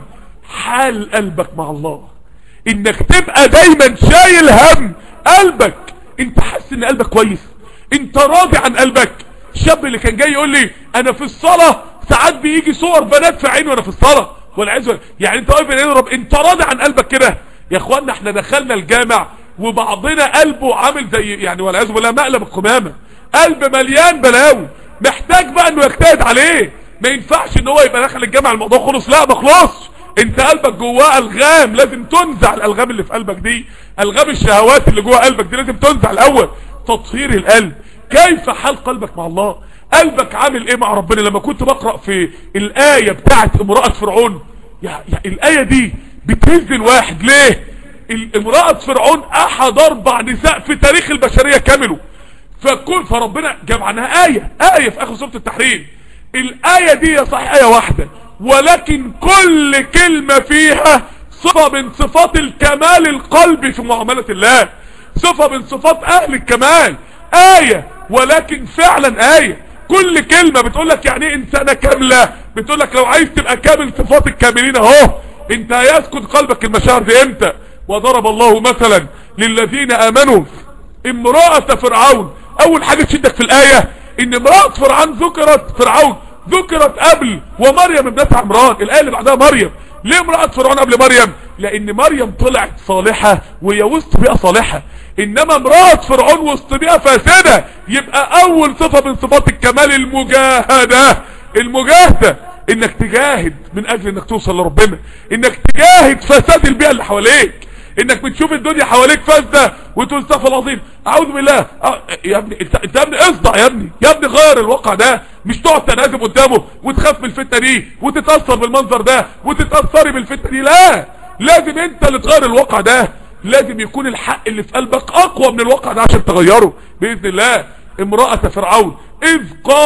حال قلبك مع الله انك تبقى دايما شايل هم قلبك انت حاسس ان قلبك كويس انت راضي عن قلبك الشاب اللي كان جاي يقول لي انا في الصلاة ساعات بيجي صور بنات في عيني وانا في الصلاة والعزوة يعني انت واقف بين رب انت راضي عن قلبك كده يا اخوانا احنا دخلنا الجامع وبعضنا قلبه عامل زي يعني والعياذ بالله مقلب القمامة قلب مليان بلاوي محتاج بقى انه يجتهد عليه ما ينفعش ان هو يبقى داخل الجامع الموضوع خلص لا ما خلصش انت قلبك جواه الغام لازم تنزع الالغام اللي في قلبك دي الغام الشهوات اللي جوه قلبك دي لازم تنزع الاول تطهير القلب كيف حال قلبك مع الله قلبك عامل ايه مع ربنا لما كنت بقرأ في الآية بتاعت امرأة فرعون يعني الآية دي بتهز الواحد ليه امرأة فرعون احد اربع نساء في تاريخ البشرية كاملوا فكل فربنا جاب عنها آية آية في اخر سورة التحريم الآية دي يا صحيح آية واحدة ولكن كل كلمة فيها صفة من صفات الكمال القلبي في معاملة الله صفة من صفات اهل الكمال آية ولكن فعلا آية كل كلمة بتقول لك يعني ايه انسانة كاملة بتقول لك لو عايز تبقى كامل صفات الكاملين اهو انت هيسكن قلبك المشاعر دي امتى وضرب الله مثلا للذين امنوا امرأة فرعون اول حاجة تشدك في الاية ان امرأة فرعون ذكرت فرعون ذكرت قبل ومريم ابنة عمران الاية اللي بعدها مريم ليه امرأة فرعون قبل مريم لان مريم طلعت صالحة وهي وسط بيئة صالحة انما امرأة فرعون وسط بيئة فاسدة يبقى اول صفة من صفات الكمال المجاهدة المجاهدة انك تجاهد من اجل انك توصل لربنا انك تجاهد فساد البيئة اللي حواليك انك بتشوف الدنيا حواليك فاسدة وتقول استغفر العظيم اعوذ بالله أه يا ابني انت, انت يا ابني اصدع يا ابني يا ابني غير الواقع ده مش تقعد تنازم قدامه وتخاف من الفتنة دي وتتأثر بالمنظر ده وتتأثري بالفتنة دي لا لازم انت اللي تغير الواقع ده لازم يكون الحق اللي في قلبك اقوى من الواقع ده عشان تغيره باذن الله امرأة فرعون اذ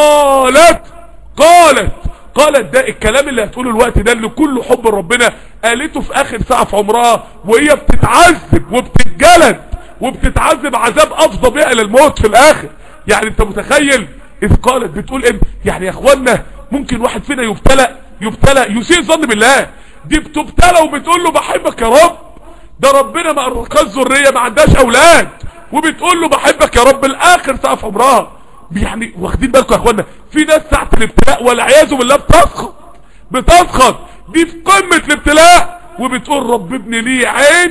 قالت قالت قالت ده الكلام اللي هتقوله الوقت ده اللي كله حب ربنا قالته في اخر ساعة في عمرها وهي بتتعذب وبتتجلد وبتتعذب عذاب افضى بها الى الموت في الاخر يعني انت متخيل اذ قالت بتقول ايه يعني يا اخوانا ممكن واحد فينا يبتلى يبتلى يسيء ظن بالله دي بتبتلى وبتقول له بحبك يا رب ده ربنا ما ارقاش ذريه ما عندهاش اولاد وبتقول له بحبك يا رب الاخر ساعه في عمرها يعني واخدين بالكم يا اخوانا في ناس ساعه الابتلاء والعياذ بالله بتسخط بتسخط دي في قمه الابتلاء وبتقول رب ابن لي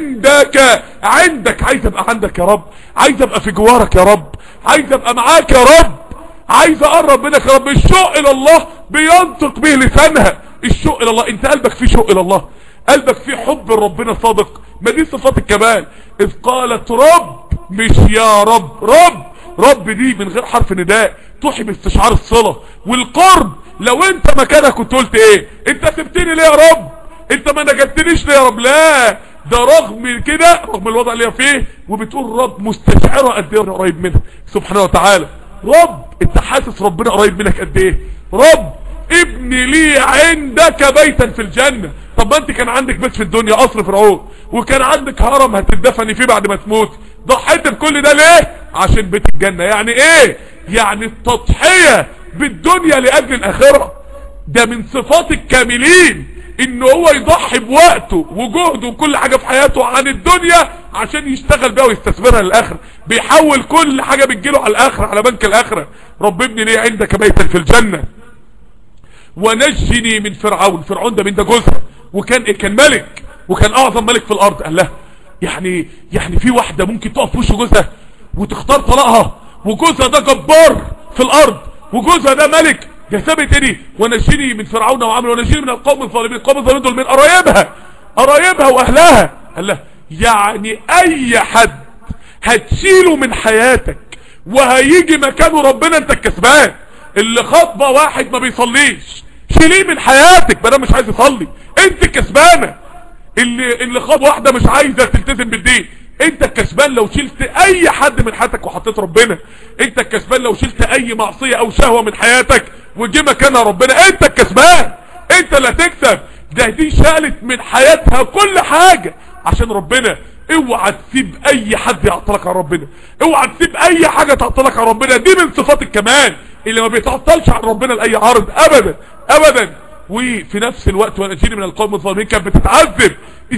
عندك عندك عايز ابقى عندك يا رب عايز ابقى في جوارك يا رب عايز ابقى معاك يا رب عايز اقرب منك يا رب الشوق الى الله بينطق به لسانها الشوق الى الله انت قلبك فيه شوق الى الله قلبك فيه حب ربنا صادق ما دي صفات الكمال اذ قالت رب مش يا رب رب رب دي من غير حرف نداء توحي باستشعار الصلة والقرب لو انت مكانك كنت قلت ايه انت سبتني ليه يا رب انت ما نجدتنيش ليه يا رب لا ده رغم كده رغم الوضع اللي هي فيه وبتقول رب مستشعرة قد ايه قريب منها سبحانه وتعالى رب انت حاسس ربنا قريب منك قد ايه رب ابني لي عندك بيتا في الجنة طب ما انت كان عندك بيت في الدنيا قصر فرعون وكان عندك هرم هتدفني فيه بعد ما تموت ضحيت بكل ده ليه عشان بيت الجنة يعني ايه يعني التضحية بالدنيا لاجل الاخرة ده من صفات الكاملين ان هو يضحي بوقته وجهده وكل حاجة في حياته عن الدنيا عشان يشتغل بيها ويستثمرها للاخرة بيحول كل حاجة بتجيله على الاخرة على بنك الاخرة رب ابني ليه عندك بيتا في الجنة ونجني من فرعون فرعون ده من ده جزء وكان إيه كان ملك وكان اعظم ملك في الارض قال له يعني يعني في واحدة ممكن تقف في وش جوزها وتختار طلاقها وجوزها ده جبار في الارض وجوزها ده ملك يا ثابت ايه ونجني من فرعون وعمل ونجني من القوم الظالمين القوم الظالمين دول من قرايبها قرايبها واهلها قال له يعني اي حد هتشيله من حياتك وهيجي مكانه ربنا انت الكسبان اللي خاطبه واحد ما بيصليش شيليه من حياتك بدل مش عايز يصلي انت الكسبانه اللي اللي خاطب واحده مش عايزه تلتزم بالدين انت الكسبان لو شلت اي حد من حياتك وحطيت ربنا انت الكسبان لو شلت اي معصيه او شهوه من حياتك وجي مكانها ربنا انت الكسبان انت اللي هتكسب ده دي شالت من حياتها كل حاجه عشان ربنا اوعى تسيب اي حد يعطلك عن ربنا اوعى تسيب اي حاجة تعطلك عن ربنا دي من صفات الكمال اللي ما بيتعطلش عن ربنا لاي عرض ابدا ابدا وفي نفس الوقت ونجيني من القوم الظالمين كانت بتتعذب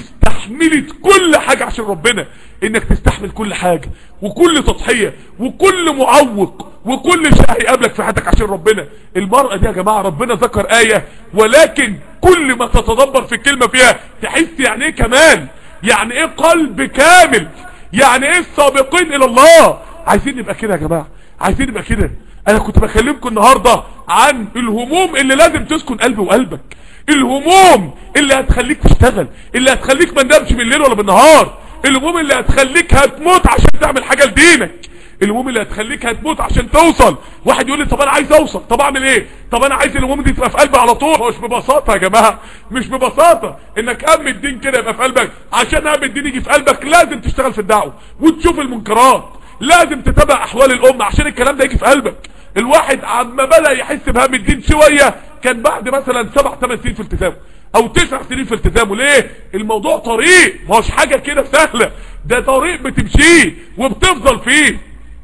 استحملت كل حاجة عشان ربنا انك تستحمل كل حاجة وكل تضحية وكل معوق وكل شيء هيقابلك في حياتك عشان ربنا المرأة دي يا جماعة ربنا ذكر آية ولكن كل ما تتدبر في الكلمة فيها تحس يعني ايه كمال يعني ايه قلب كامل يعني ايه السابقين الى الله عايزين نبقى كده يا جماعة عايزين نبقى كده انا كنت بكلمكم النهاردة عن الهموم اللي لازم تسكن قلبي وقلبك الهموم اللي هتخليك تشتغل اللي هتخليك ما تنامش بالليل ولا بالنهار الهموم اللي هتخليك هتموت عشان تعمل حاجة لدينك الهموم اللي هتخليك هتموت عشان توصل واحد يقول لي طب انا عايز اوصل طب اعمل ايه طب انا عايز الهموم دي تبقى في قلبي على طول مش ببساطه يا جماعه مش ببساطه انك هم الدين كده يبقى في قلبك عشان هم الدين يجي في قلبك لازم تشتغل في الدعوه وتشوف المنكرات لازم تتابع احوال الامه عشان الكلام ده يجي في قلبك الواحد عما بدا يحس بهم الدين شويه كان بعد مثلا سبع ثمان سنين في التزامه او تسع سنين في التزامه ليه الموضوع طريق ما هوش حاجه كده سهله ده طريق بتمشيه وبتفضل فيه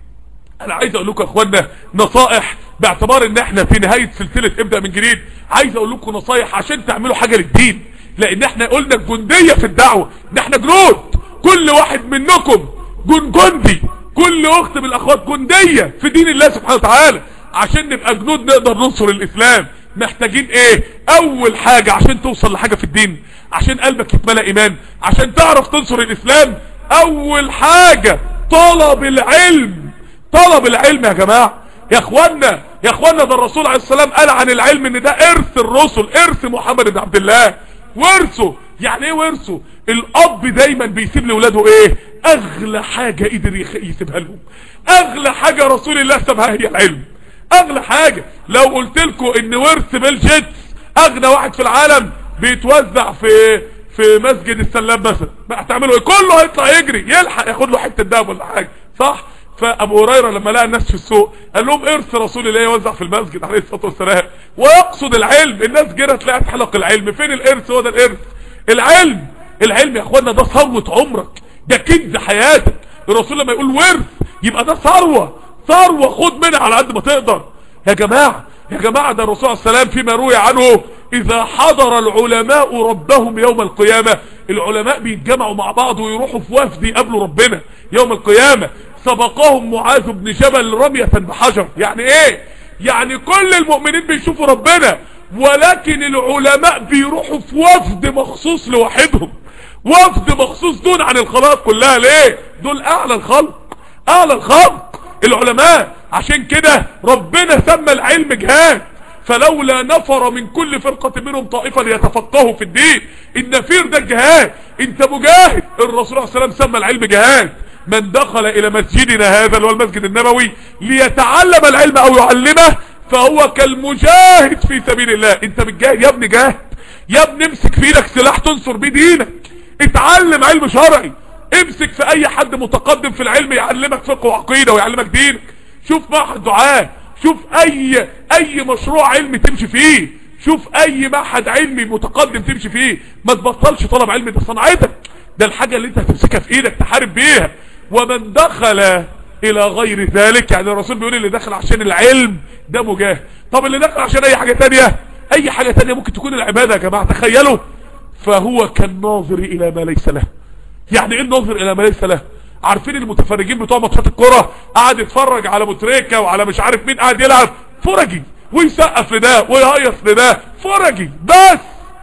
انا عايز اقول لكم يا اخوانا نصائح باعتبار ان احنا في نهاية سلسلة ابدأ من جديد عايز اقول لكم نصائح عشان تعملوا حاجة للدين لان احنا قلنا الجندية في الدعوة ان احنا جنود كل واحد منكم جن جندي كل اخت من الاخوات جندية في دين الله سبحانه وتعالى عشان نبقى جنود نقدر ننصر الاسلام محتاجين ايه اول حاجة عشان توصل لحاجة في الدين عشان قلبك يتملى ايمان عشان تعرف تنصر الاسلام اول حاجة طلب العلم طلب العلم يا جماعة يا اخوانا يا اخوانا ده الرسول عليه السلام قال عن العلم ان ده ارث الرسل ارث محمد بن عبد الله ورثه يعني ايه ورثه الاب دايما بيسيب لاولاده ايه اغلى حاجة قدر يسيبها لهم اغلى حاجة رسول الله سابها هي العلم اغلى حاجة لو قلت لكم ان ورث بيل جيتس اغنى واحد في العالم بيتوزع في في مسجد السلام مثلا بقى هتعملوا ايه كله هيطلع يجري يلحق ياخد له حته دهب ولا حاجه صح فابو هريره لما لقى الناس في السوق قال لهم ارث رسول الله يوزع في المسجد عليه الصلاه والسلام ويقصد العلم الناس جرت لقت حلق العلم فين الارث هو ده الارث العلم العلم يا اخوانا ده ثروه عمرك ده كنز حياتك الرسول لما يقول ورث يبقى ده ثروه ثروه خد منها على قد ما تقدر يا جماعه يا جماعه ده الرسول عليه السلام فيما روي عنه اذا حضر العلماء ربهم يوم القيامه العلماء بيتجمعوا مع بعض ويروحوا في وفد يقابلوا ربنا يوم القيامه سبقهم معاذ بن جبل رمية بحجر يعني ايه يعني كل المؤمنين بيشوفوا ربنا ولكن العلماء بيروحوا في وفد مخصوص لوحدهم وفد مخصوص دون عن الخلائق كلها ليه دول اعلى الخلق اعلى الخلق العلماء عشان كده ربنا سمى العلم جهاد فلولا نفر من كل فرقة منهم طائفة ليتفقهوا في الدين النفير ده الجهاد انت مجاهد الرسول عليه السلام سمى العلم جهاد من دخل الى مسجدنا هذا اللي هو المسجد النبوي ليتعلم العلم او يعلمه فهو كالمجاهد في سبيل الله انت بتجاهد يا ابني جاهد يا ابني امسك في ايدك سلاح تنصر بيه دينك اتعلم علم شرعي امسك في اي حد متقدم في العلم يعلمك فقه وعقيده ويعلمك دينك شوف معهد دعاء شوف اي اي مشروع علمي تمشي فيه شوف اي معهد علمي متقدم تمشي فيه ما تبطلش طلب علم ده صنعتك ده الحاجة اللي انت هتمسكها في ايدك تحارب بيها ومن دخل الى غير ذلك يعني الرسول بيقول اللي دخل عشان العلم ده مجاهد طب اللي دخل عشان اي حاجة تانية اي حاجة تانية ممكن تكون العبادة يا جماعة تخيلوا فهو كالناظر الى ما ليس له يعني ايه الناظر الى ما ليس له عارفين المتفرجين بتوع ماتشات الكرة قاعد يتفرج على متريكا وعلى مش عارف مين قاعد يلعب فرجي ويسقف لده ويهيص لده فرجي بس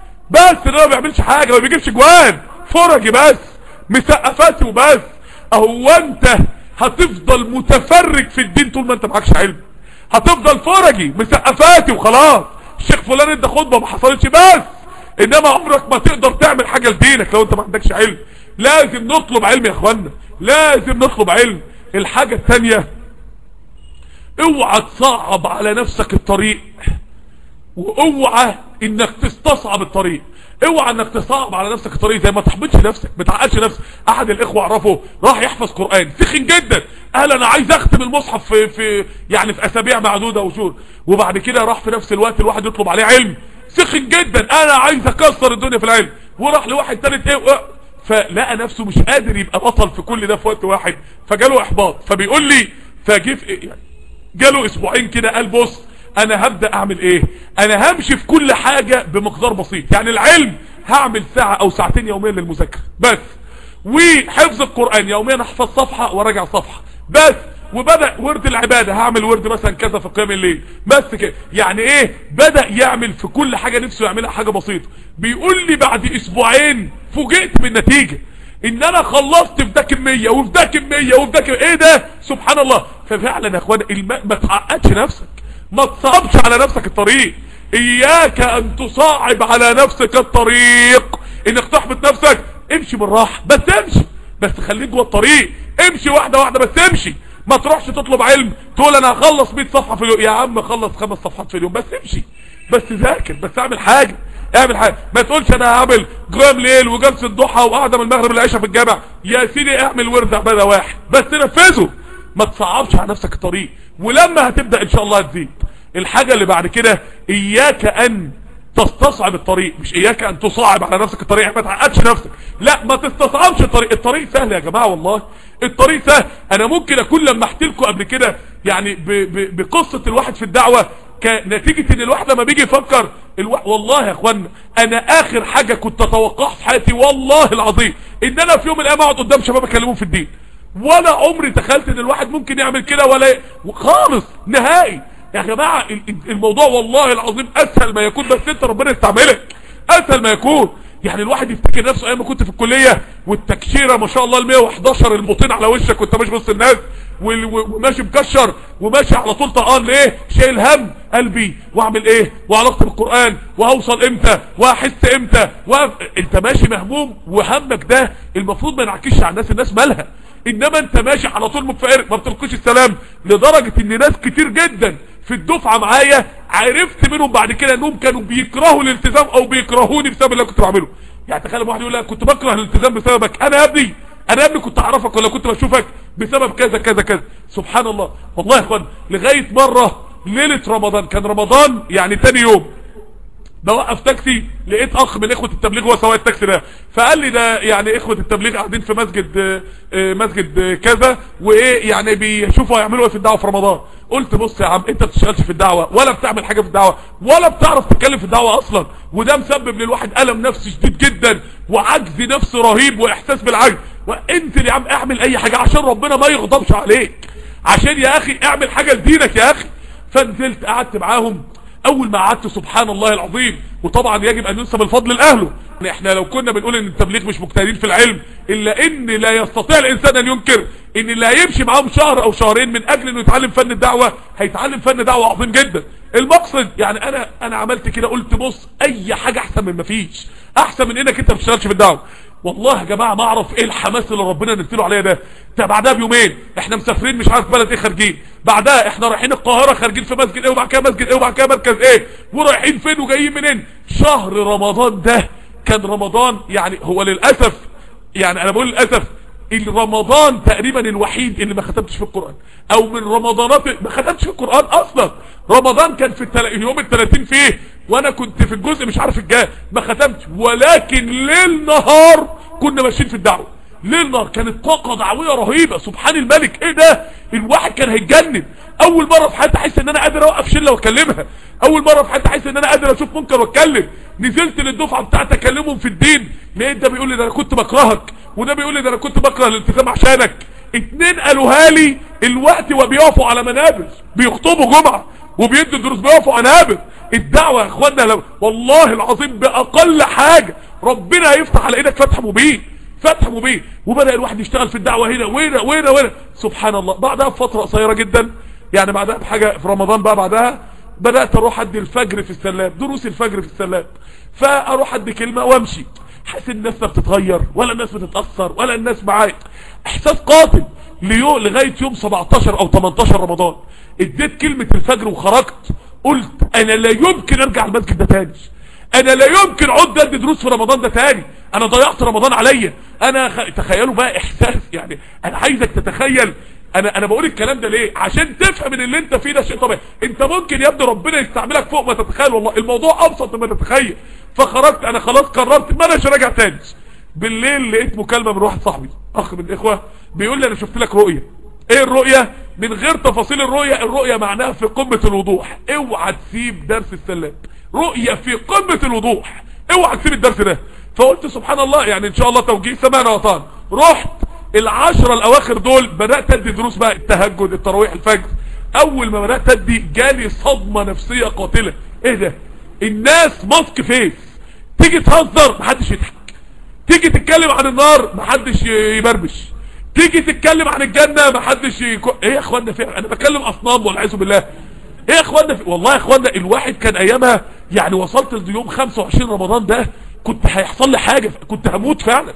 بس اللي هو ما بيعملش حاجة ما بيجيبش جوان فرجي بس مسقفاتي وبس اهو انت هتفضل متفرج في الدين طول ما انت معكش علم هتفضل فرجي مسقفاتي وخلاص الشيخ فلان ادى خطبه ما حصلتش بس انما عمرك ما تقدر تعمل حاجه لدينك لو انت ما عندكش علم لازم نطلب علم يا اخوانا لازم نطلب علم الحاجه الثانيه اوعى تصعب على نفسك الطريق واوعى انك تستصعب الطريق اوعى انك تصعب على نفسك الطريق زي ما تحبطش نفسك ما تعقدش نفسك احد الاخوه اعرفه راح يحفظ قران سخن جدا قال انا عايز اختم المصحف في في يعني في اسابيع معدوده وشهور وبعد كده راح في نفس الوقت الواحد يطلب عليه علم سخن جدا انا عايز اكسر الدنيا في العلم وراح لواحد تالت ايه فلقى نفسه مش قادر يبقى بطل في كل ده في وقت واحد فجاله احباط فبيقول لي فجه في يعني جاله اسبوعين كده قال بص انا هبدأ اعمل ايه انا همشي في كل حاجة بمقدار بسيط يعني العلم هعمل ساعة او ساعتين يوميا للمذاكرة بس وحفظ القرآن يوميا احفظ صفحة وراجع صفحة بس وبدأ ورد العبادة هعمل ورد مثلا كذا في قيام الليل بس كده يعني ايه بدأ يعمل في كل حاجة نفسه يعملها حاجة بسيطة بيقول لي بعد اسبوعين فوجئت بالنتيجة ان انا خلصت في ده كمية وفي ده كمية وفي ده كمية ايه ده سبحان الله ففعلا يا اخوانا الم... ما تعقدش نفسك ما تصعبش على نفسك الطريق اياك ان تصعب على نفسك الطريق انك تحبط نفسك امشي بالراحة بس امشي بس خليك جوه الطريق امشي واحدة واحدة بس امشي ما تروحش تطلب علم تقول انا هخلص 100 صفحة في اليوم يا عم خلص خمس صفحات في اليوم بس امشي بس ذاكر بس اعمل حاجة اعمل حاجة ما تقولش انا هعمل جرام ليل وجلسة ضحى وقعدة من المغرب للعشاء في الجامع يا سيدي اعمل ورد عبادة واحد بس نفذه ما تصعبش على نفسك الطريق ولما هتبدأ ان شاء الله هتزيد الحاجة اللي بعد كده اياك ان تستصعب الطريق مش اياك ان تصعب على نفسك الطريق ما تعقدش نفسك لا ما تستصعبش الطريق الطريق سهل يا جماعة والله الطريق سهل انا ممكن اكون لما احكي لكم قبل كده يعني ب ب بقصة الواحد في الدعوة كنتيجة ان الواحد لما بيجي يفكر الو... والله يا اخوانا انا اخر حاجة كنت اتوقعها في حياتي والله العظيم ان انا في يوم من الايام اقعد قدام شباب اكلمهم في الدين ولا عمري تخيلت ان الواحد ممكن يعمل كده ولا ي... خالص نهائي يا جماعة الموضوع والله العظيم اسهل ما يكون بس انت ربنا يستعملك اسهل ما يكون يعني الواحد يفتكر نفسه ايام ما كنت في الكلية والتكشيرة ما شاء الله ال 111 البطين على وشك وانت ماشي وسط الناس وماشي مكشر وماشي على طول طقان ليه شايل هم قلبي واعمل ايه وعلاقتي بالقرآن وهوصل امتى واحس امتى و... انت ماشي مهموم وهمك ده المفروض ما ينعكسش على الناس الناس مالها انما انت ماشي على طول متفائر ما بتلقيش السلام لدرجة ان ناس كتير جدا في الدفعة معايا عرفت منهم بعد كده انهم كانوا بيكرهوا الالتزام او بيكرهوني بسبب اللي كنت بعمله يعني تخيل واحد يقول لك كنت بكره الالتزام بسببك انا يا ابني انا يا ابني كنت اعرفك ولا كنت بشوفك بسبب كذا كذا كذا سبحان الله والله يا اخوان لغاية مرة ليلة رمضان كان رمضان يعني تاني يوم بوقف تاكسي لقيت اخ من اخوة التبليغ هو سواق التاكسي ده فقال لي ده يعني اخوة التبليغ قاعدين في مسجد مسجد كذا وايه يعني بيشوفوا هيعملوا ايه في الدعوة في رمضان قلت بص يا عم انت بتشتغلش في الدعوة ولا بتعمل حاجة في الدعوة ولا بتعرف تتكلم في الدعوة اصلا وده مسبب للواحد الم نفسي شديد جدا وعجز نفسي رهيب واحساس بالعجز وانت يا عم اعمل اي حاجة عشان ربنا ما يغضبش عليك عشان يا اخي اعمل حاجة لدينك يا اخي فنزلت قعدت معاهم اول ما قعدت سبحان الله العظيم وطبعا يجب ان ننسب الفضل لاهله احنا لو كنا بنقول ان التبليغ مش مجتهدين في العلم الا ان لا يستطيع الانسان ان ينكر ان اللي هيمشي معاهم شهر او شهرين من اجل انه يتعلم فن الدعوة هيتعلم فن دعوة عظيم جدا المقصد يعني انا انا عملت كده قلت بص اي حاجة احسن من ما فيش احسن من انك انت ما بتشتغلش في الدعوة والله يا جماعة ما اعرف ايه الحماس اللي ربنا نزله عليا ده ده بعدها بيومين احنا مسافرين مش عارف بلد ايه خارجين بعدها احنا رايحين القاهرة خارجين في مسجد ايه وبعد كده مسجد ايه وبعد كده مركز ايه ورايحين فين وجايين منين شهر رمضان ده كان رمضان يعني هو للأسف يعني انا بقول للأسف رمضان تقريبا الوحيد اللي ما ختمتش في القرآن او من رمضانات ما ختمتش في القرآن اصلا رمضان كان في التل... اليوم الثلاثين فيه وانا كنت في الجزء مش عارف الجاي ما ختمتش ولكن ليل نهار كنا ماشيين في الدعوة ليل نهار كانت طاقة دعوية رهيبة سبحان الملك ايه ده الواحد كان هيتجنن اول مرة في حياتي احس ان انا قادر اوقف شلة واكلمها اول مرة في حياتي احس ان انا قادر اشوف منكر واتكلم نزلت للدفعة بتاعتي اكلمهم في الدين لقيت ده بيقول لي ده انا كنت بكرهك وده بيقول لي ده انا كنت بكره الالتزام عشانك اتنين قالوها لي الوقت وبيقفوا على منابر بيخطبوا جمعة وبيدوا دروس بيقفوا على منابر الدعوة يا اخوانا لو والله العظيم باقل حاجة ربنا هيفتح على ايدك فتح مبين فتح مبين وبدأ الواحد يشتغل في الدعوة هنا وهنا وهنا وهنا سبحان الله بعدها بفترة قصيرة جدا يعني بعدها بحاجة في رمضان بقى بعدها بدأت اروح ادي الفجر في السلاب دروس الفجر في السلاب فاروح ادي كلمة وامشي حاسس الناس ما بتتغير ولا الناس بتتأثر ولا الناس معايا احساس قاتل ليو لغاية يوم 17 او 18 رمضان اديت كلمة الفجر وخرجت قلت انا لا يمكن ارجع المسجد ده تاني انا لا يمكن عد ادي دروس في رمضان ده تاني انا ضيعت رمضان عليا انا خ... تخيلوا بقى احساس يعني انا عايزك تتخيل انا انا بقول الكلام ده ليه عشان تفهم ان اللي انت فيه ده شيء طبيعي انت ممكن يا ابني ربنا يستعملك فوق ما تتخيل والله الموضوع ابسط مما تتخيل فخرجت انا خلاص قررت ما اناش راجع تاني بالليل لقيت مكالمة من واحد صاحبي اخ من الاخوة بيقول لي انا شفت لك رؤية ايه الرؤية من غير تفاصيل الرؤية الرؤية معناها في قمة الوضوح اوعى تسيب درس السلام رؤية في قمة الوضوح اوعى تسيب الدرس ده فقلت سبحان الله يعني ان شاء الله توجيه سمعنا وطان رحت العشرة الاواخر دول بدأت ادي دروس بقى التهجد التراويح الفجر اول ما بدأت ادي جالي صدمة نفسية قاتلة ايه ده الناس ماسك فيس تيجي تهزر محدش يضحك تيجي تتكلم عن النار محدش يبربش تيجي تتكلم عن الجنة محدش يكو... ايه يا اخوانا فعلا انا بتكلم اصنام والعياذ بالله ايه يا اخوانا في... والله يا اخوانا الواحد كان ايامها يعني وصلت ليوم 25 رمضان ده كنت هيحصل لي حاجة كنت هموت فعلا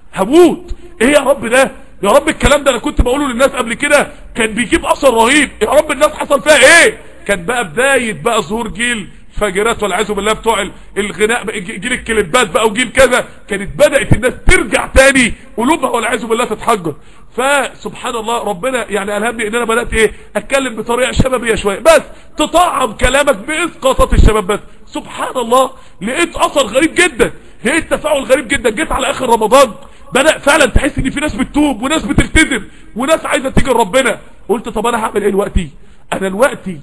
هموت ايه يا رب ده يا رب الكلام ده انا كنت بقوله للناس قبل كده كان بيجيب اثر رهيب يا رب الناس حصل فيها ايه كان بقى بداية بقى ظهور جيل فاجرات والعياذ بالله بتوع الغناء جيل الكليبات بقى وجيل كذا كانت بدأت الناس ترجع تاني قلوبها والعياذ بالله تتحجر فسبحان الله ربنا يعني الهمني ان انا بدأت ايه اتكلم بطريقة شبابية شوية بس تطعم كلامك باسقاطات الشباب بس سبحان الله لقيت اثر غريب جدا لقيت تفاعل غريب جدا جيت على اخر رمضان بدأ فعلا تحس ان في ناس بتتوب وناس بتلتزم وناس عايزة تيجي لربنا قلت طب انا هعمل ايه دلوقتي انا دلوقتي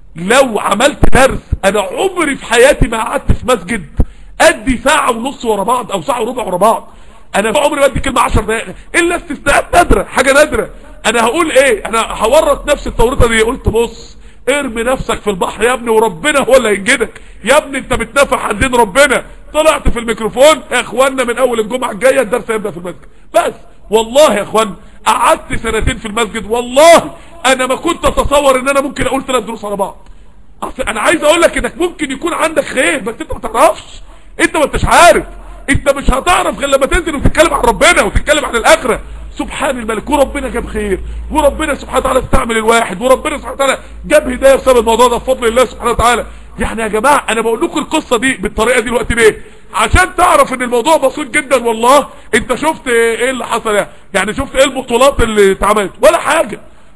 لو عملت درس انا عمري في حياتي ما قعدت في مسجد ادي ساعة ونص ورا بعض او ساعة وربع ورا بعض انا عمري بدي كلمة 10 دقائق الا استثناءات نادرة حاجة نادرة انا هقول ايه انا هورط نفسي التورطة دي قلت بص ارمي نفسك في البحر يا ابني وربنا هو اللي هينجدك يا ابني انت بتنافح عن دين ربنا طلعت في الميكروفون يا اخوانا من اول الجمعة الجاية الدرس هيبدأ في المسجد بس والله يا اخوانا قعدت سنتين في المسجد والله انا ما كنت اتصور ان انا ممكن اقول ثلاث دروس على بعض اصل انا عايز اقول لك انك ممكن يكون عندك خير بس انت ما تعرفش انت ما انتش عارف انت مش هتعرف غير لما تنزل وتتكلم عن ربنا وتتكلم عن الاخره سبحان الملك وربنا جاب خير وربنا سبحانه وتعالى استعمل الواحد وربنا سبحانه وتعالى جاب هدايه بسبب الموضوع ده بفضل الله سبحانه وتعالى يعني يا جماعه انا بقول لكم القصه دي بالطريقه دي دلوقتي ليه عشان تعرف ان الموضوع بسيط جدا والله انت شفت ايه اللي حصل يعني يعني شفت ايه البطولات اللي اتعملت ولا حاجه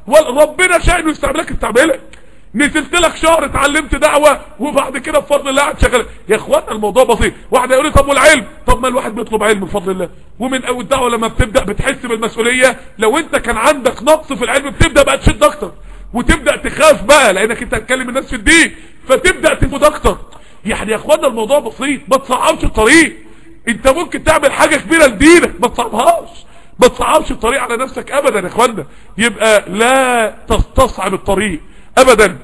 ربنا شاء انه يستعملك استعملك نزلت لك شهر اتعلمت دعوة وبعد كده بفضل الله قاعد شغال يا اخوانا الموضوع بسيط واحد يقول لي طب والعلم طب ما الواحد بيطلب علم بفضل الله ومن اول الدعوة لما بتبدأ بتحس بالمسؤولية لو انت كان عندك نقص في العلم بتبدأ بقى تشد اكتر وتبدأ تخاف بقى لانك انت هتكلم الناس في الدين فتبدأ تفوت اكتر يعني يا اخوانا الموضوع بسيط ما تصعبش الطريق انت ممكن تعمل حاجة كبيرة لدينك ما تصعبهاش ما تصعبش الطريق على نفسك ابدا يا اخوانا يبقى لا تستصعب الطريق ابدا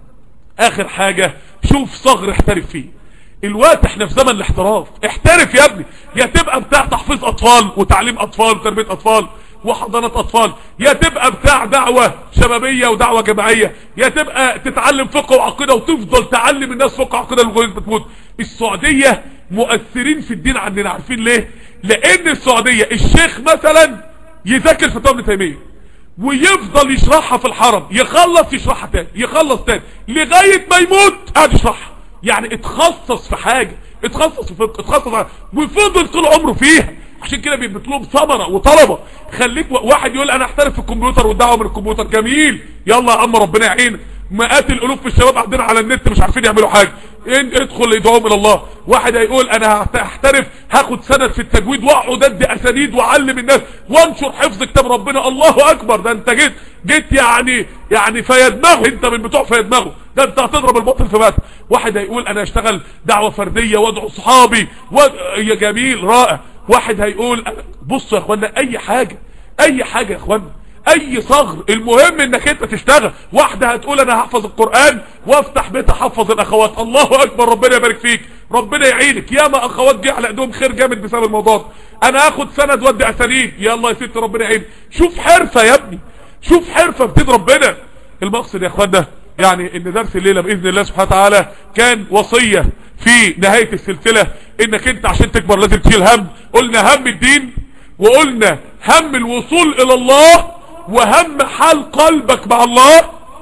اخر حاجة شوف صغر احترف فيه الوقت احنا في زمن الاحتراف احترف يا ابني يا تبقى بتاع تحفيظ اطفال وتعليم اطفال وتربية اطفال وحضانات اطفال يا تبقى بتاع دعوة شبابية ودعوة جماعية يا تبقى تتعلم فقه وعقيدة وتفضل تعلم الناس فقه وعقيدة لغاية بتموت السعودية مؤثرين في الدين عندنا عارفين ليه لان السعودية الشيخ مثلا يذاكر فتاوى ابن تيميه ويفضل يشرحها في الحرم يخلص يشرحها تاني يخلص تاني لغاية ما يموت قاعد يشرحها يعني اتخصص في حاجة اتخصص في فقه اتخصص في وفضل طول عمره فيها عشان كده بيطلب ثمره وطلبه خليك واحد يقول انا احترف في الكمبيوتر والدعوه من الكمبيوتر جميل يلا يا عم ربنا يعينك مئات الالوف في الشباب عندنا على النت مش عارفين يعملوا حاجه ادخل ادعوهم الى الله واحد هيقول انا هحترف هاخد سند في التجويد واقعد ادي اسانيد واعلم الناس وانشر حفظ كتاب ربنا الله اكبر ده انت جيت جيت يعني يعني في دماغه انت من بتوع في دماغه ده انت هتضرب البطل في بات واحد هيقول انا اشتغل دعوه فرديه وادعو اصحابي و... يا جميل رائع واحد هيقول بصوا يا اخوانا اي حاجه اي حاجه يا اخوانا اي صغر المهم انك انت تشتغل واحدة هتقول انا هحفظ القرآن وافتح بيت احفظ الاخوات الله اكبر ربنا يبارك فيك ربنا يعينك ياما اخوات جه على ايدهم خير جامد بسبب الموضوع ده انا هاخد سند ودي اسانيد يلا يا ست ربنا يعينك شوف حرفة يا ابني شوف حرفة بتد ربنا المقصد يا اخوانا يعني ان درس الليلة باذن الله سبحانه وتعالى كان وصية في نهاية السلسلة انك انت عشان تكبر لازم تشيل هم قلنا هم الدين وقلنا هم الوصول الى الله وهم حال قلبك مع الله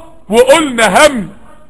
وقلنا هم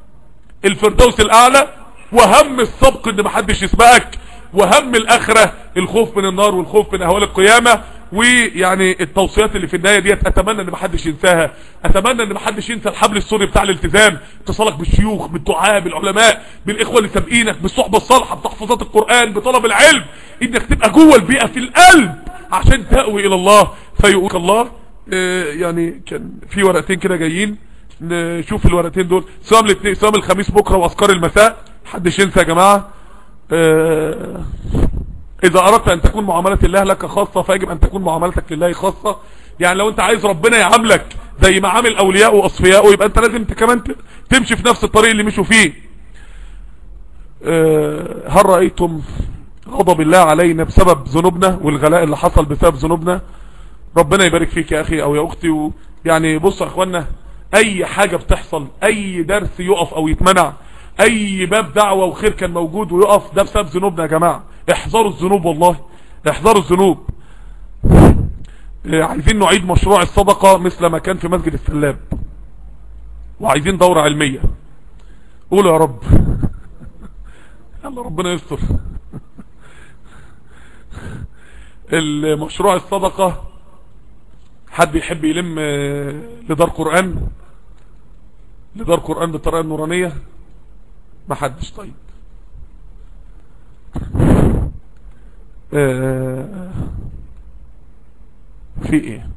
الفردوس الاعلى وهم السبق ان محدش يسبقك وهم الاخرة الخوف من النار والخوف من اهوال القيامة ويعني التوصيات اللي في النهايه ديت اتمنى ان محدش ينساها اتمنى ان محدش ينسى الحبل السوري بتاع الالتزام اتصالك بالشيوخ بالدعاء بالعلماء بالاخوه اللي سابقينك بالصحبه الصالحه بتحفظات القران بطلب العلم انك تبقى جوه البيئة في القلب عشان تأوي الى الله فيقولك الله اه يعني كان في ورقتين كده جايين نشوف الورقتين دول صيام الاثنين صيام الخميس بكرة واذكار المساء محدش ينسى يا جماعة اه اذا اردت ان تكون معاملة الله لك خاصة فيجب ان تكون معاملتك لله خاصة يعني لو انت عايز ربنا يعاملك زي ما عامل اولياء واصفياء يبقى انت لازم كمان تمشي في نفس الطريق اللي مشوا فيه اه هل رأيتم غضب الله علينا بسبب ذنوبنا والغلاء اللي حصل بسبب ذنوبنا ربنا يبارك فيك يا اخي او يا اختي و يعني بصوا يا اخوانا اي حاجة بتحصل اي درس يقف او يتمنع اي باب دعوة وخير كان موجود ويقف ده بسبب ذنوبنا يا جماعة احذروا الذنوب والله احذروا الذنوب عايزين نعيد مشروع الصدقة مثل ما كان في مسجد السلاب وعايزين دورة علمية قولوا يا رب يلا ربنا يستر المشروع الصدقة حد يحب يلم لدار قرآن لدار قرآن بالطريقة النورانية ما حدش طيب آه في ايه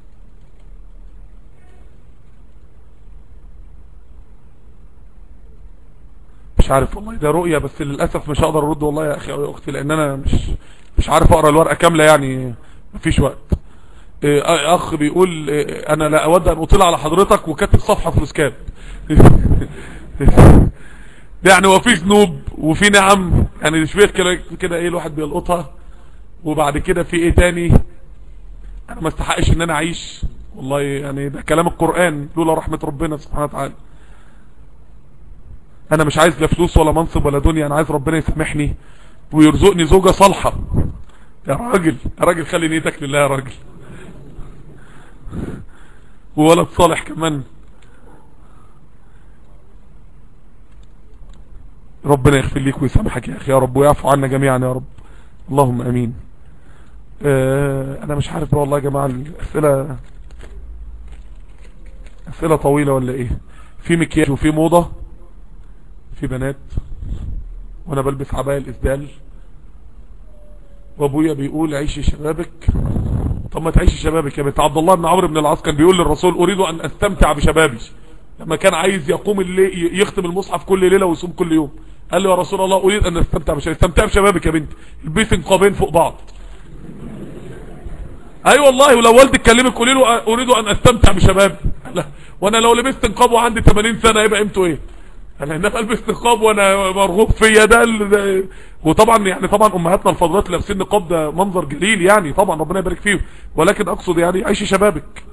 مش عارف والله ده رؤية بس للأسف مش هقدر ارد والله يا اخي او يا اختي لان انا مش مش عارف اقرا الورقة كاملة يعني مفيش وقت إيه اخ بيقول إيه انا لا اود ان اطلع على حضرتك وكاتب صفحة في الاسكاب يعني هو في ذنوب وفي نعم يعني مش كده كده ايه الواحد بيلقطها وبعد كده في ايه تاني انا ما استحقش ان انا اعيش والله يعني ده كلام القرآن لولا رحمة ربنا سبحانه وتعالى انا مش عايز لا فلوس ولا منصب ولا دنيا انا عايز ربنا يسامحني ويرزقني زوجة صالحة يا راجل يا راجل خلي نيتك لله يا راجل وولد صالح كمان ربنا يغفر ليك ويسامحك يا اخي يا رب ويعفو عنا جميعا يا رب اللهم امين آه انا مش عارف والله يا جماعة الاسئلة اسئلة طويلة ولا ايه في مكياج وفي موضة في بنات وانا بلبس عباية الاسدال وابويا بيقول عيشي شبابك طب ما تعيشي شبابك يا بنت عبد الله بن عمرو بن العاص كان بيقول للرسول اريد ان استمتع بشبابي لما كان عايز يقوم الليل يختم المصحف كل ليلة ويصوم كل يوم قال له يا رسول الله اريد ان استمتع بشبابي استمتع بشبابك يا بنت البسي نقابين فوق بعض اي أيوة والله ولو والدك كلمك قولي له اريد ان استمتع بشبابي لا وانا لو لبست نقاب وعندي 80 سنه يبقى قيمته ايه انا هنا البس نقاب وانا مرغوب فيا ده, ده وطبعا يعني طبعا امهاتنا الفضلات لابسين نقاب ده منظر جليل يعني طبعا ربنا يبارك فيهم ولكن اقصد يعني عيشي شبابك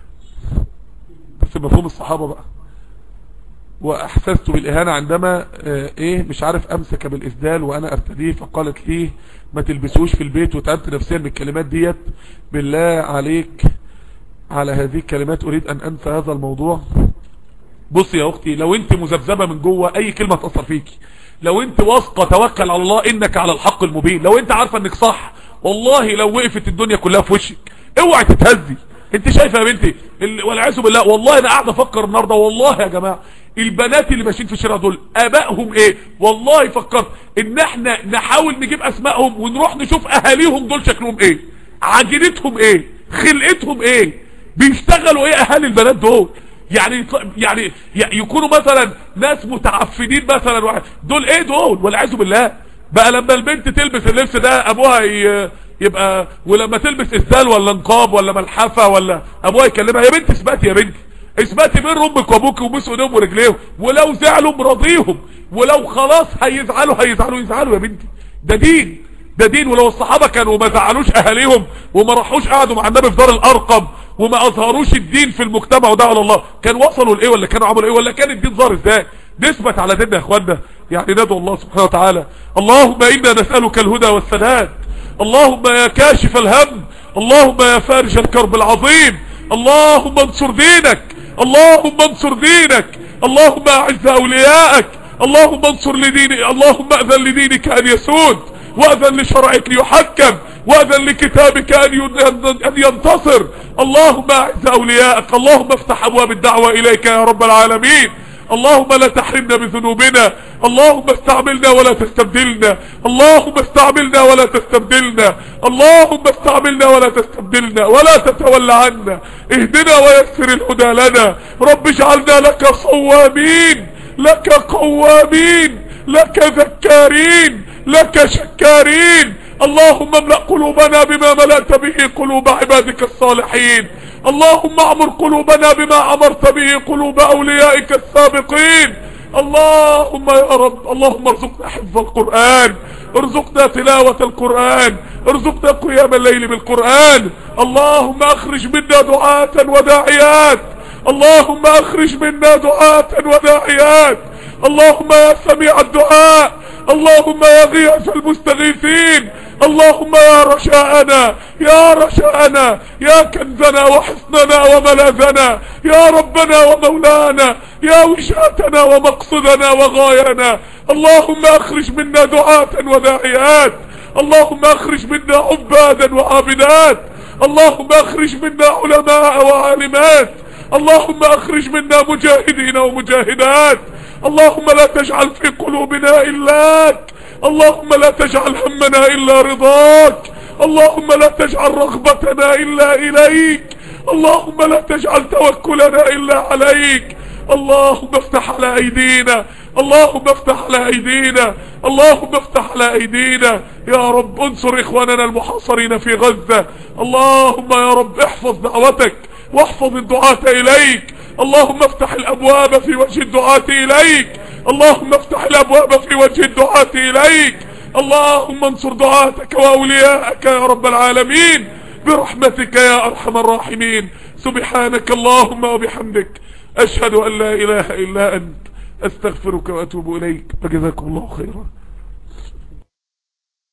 بس مفهوم الصحابه بقى واحسست بالاهانه عندما اه ايه مش عارف امسك بالاسدال وانا ارتديه فقالت لي ما تلبسوش في البيت وتعبت نفسيا بالكلمات ديت بالله عليك على هذه الكلمات اريد ان انسى هذا الموضوع بص يا اختي لو انت مذبذبه من جوه اي كلمه تاثر فيكي لو انت واثقه توكل على الله انك على الحق المبين لو انت عارفه انك صح والله لو وقفت الدنيا كلها في وشك اوعي تتهزي انت شايفه يا بنتي والعياذ بالله والله انا قاعد افكر النهارده والله يا جماعه البنات اللي ماشيين في الشارع دول ابائهم ايه والله فكرت ان احنا نحاول نجيب اسمائهم ونروح نشوف اهاليهم دول شكلهم ايه عجينتهم ايه خلقتهم ايه بيشتغلوا ايه اهالي البنات دول يعني يعني يكونوا مثلا ناس متعفنين مثلا دول ايه دول والعياذ بالله بقى لما البنت تلبس اللبس ده ابوها يبقى ولما تلبس اسدال ولا نقاب ولا ملحفه ولا ابوها يكلمها يا بنت اثبتي يا بنتي اثبتي بين امك وابوك وبوسوا ايديهم ورجليهم ولو زعلوا مرضيهم ولو خلاص هيزعلوا هيزعلوا يزعلوا يا بنتي ده دين ده دين ولو الصحابة كانوا ما زعلوش اهاليهم وما راحوش قعدوا مع النبي في دار الارقم وما اظهروش الدين في المجتمع ودعوا على الله كان وصلوا لايه ولا كانوا عملوا ايه ولا كان الدين ظهر ازاي نثبت على ديننا يا اخوانا يعني ندعو الله سبحانه وتعالى اللهم انا نسألك الهدى والسداد اللهم يا كاشف الهم اللهم يا فارج الكرب العظيم اللهم انصر دينك اللهم انصر دينك اللهم اعز اولياءك اللهم انصر لدين اللهم اذن لدينك ان يسود واذن لشرعك ليحكم واذن لكتابك ان ينتصر اللهم اعز اولياءك اللهم افتح ابواب الدعوة اليك يا رب العالمين اللهم لا تحرمنا بذنوبنا اللهم استعملنا ولا تستبدلنا اللهم استعملنا ولا تستبدلنا اللهم استعملنا ولا تستبدلنا ولا تتولى عنا اهدنا ويسر الهدى لنا رب اجعلنا لك صوامين لك قوامين لك ذكارين لك شكارين اللهم املأ قلوبنا بما ملأت به قلوب عبادك الصالحين اللهم اعمر قلوبنا بما عمرت به قلوب اوليائك السابقين اللهم يا رب اللهم ارزقنا حفظ القرآن ارزقنا تلاوة القرآن ارزقنا قيام الليل بالقرآن اللهم اخرج منا دعاة وداعيات اللهم اخرج منا دعاة وداعيات اللهم يا سميع الدعاء اللهم يا غياث المستغيثين اللهم يا رشاءنا يا رشاءنا يا كنزنا وحصننا وملاذنا يا ربنا ومولانا يا وشاتنا ومقصدنا وغاينا اللهم اخرج منا دعاة وداعيات اللهم اخرج منا عبادا وعابدات اللهم اخرج منا علماء وعالمات اللهم اخرج منا مجاهدين ومجاهدات اللهم لا تجعل في قلوبنا إلاك اللهم لا تجعل همنا إلا رضاك اللهم لا تجعل رغبتنا إلا إليك اللهم لا تجعل توكلنا إلا عليك اللهم افتح على أيدينا اللهم افتح على أيدينا اللهم افتح على أيدينا يا رب انصر إخواننا المحاصرين في غزة اللهم يا رب احفظ دعوتك واحفظ الدعاة إليك اللهم افتح الابواب في وجه الدعاة اليك اللهم افتح الابواب في وجه الدعاة اليك اللهم انصر دعاتك واولياءك يا رب العالمين برحمتك يا ارحم الراحمين سبحانك اللهم وبحمدك اشهد ان لا اله الا انت استغفرك واتوب اليك فجزاكم الله خيرا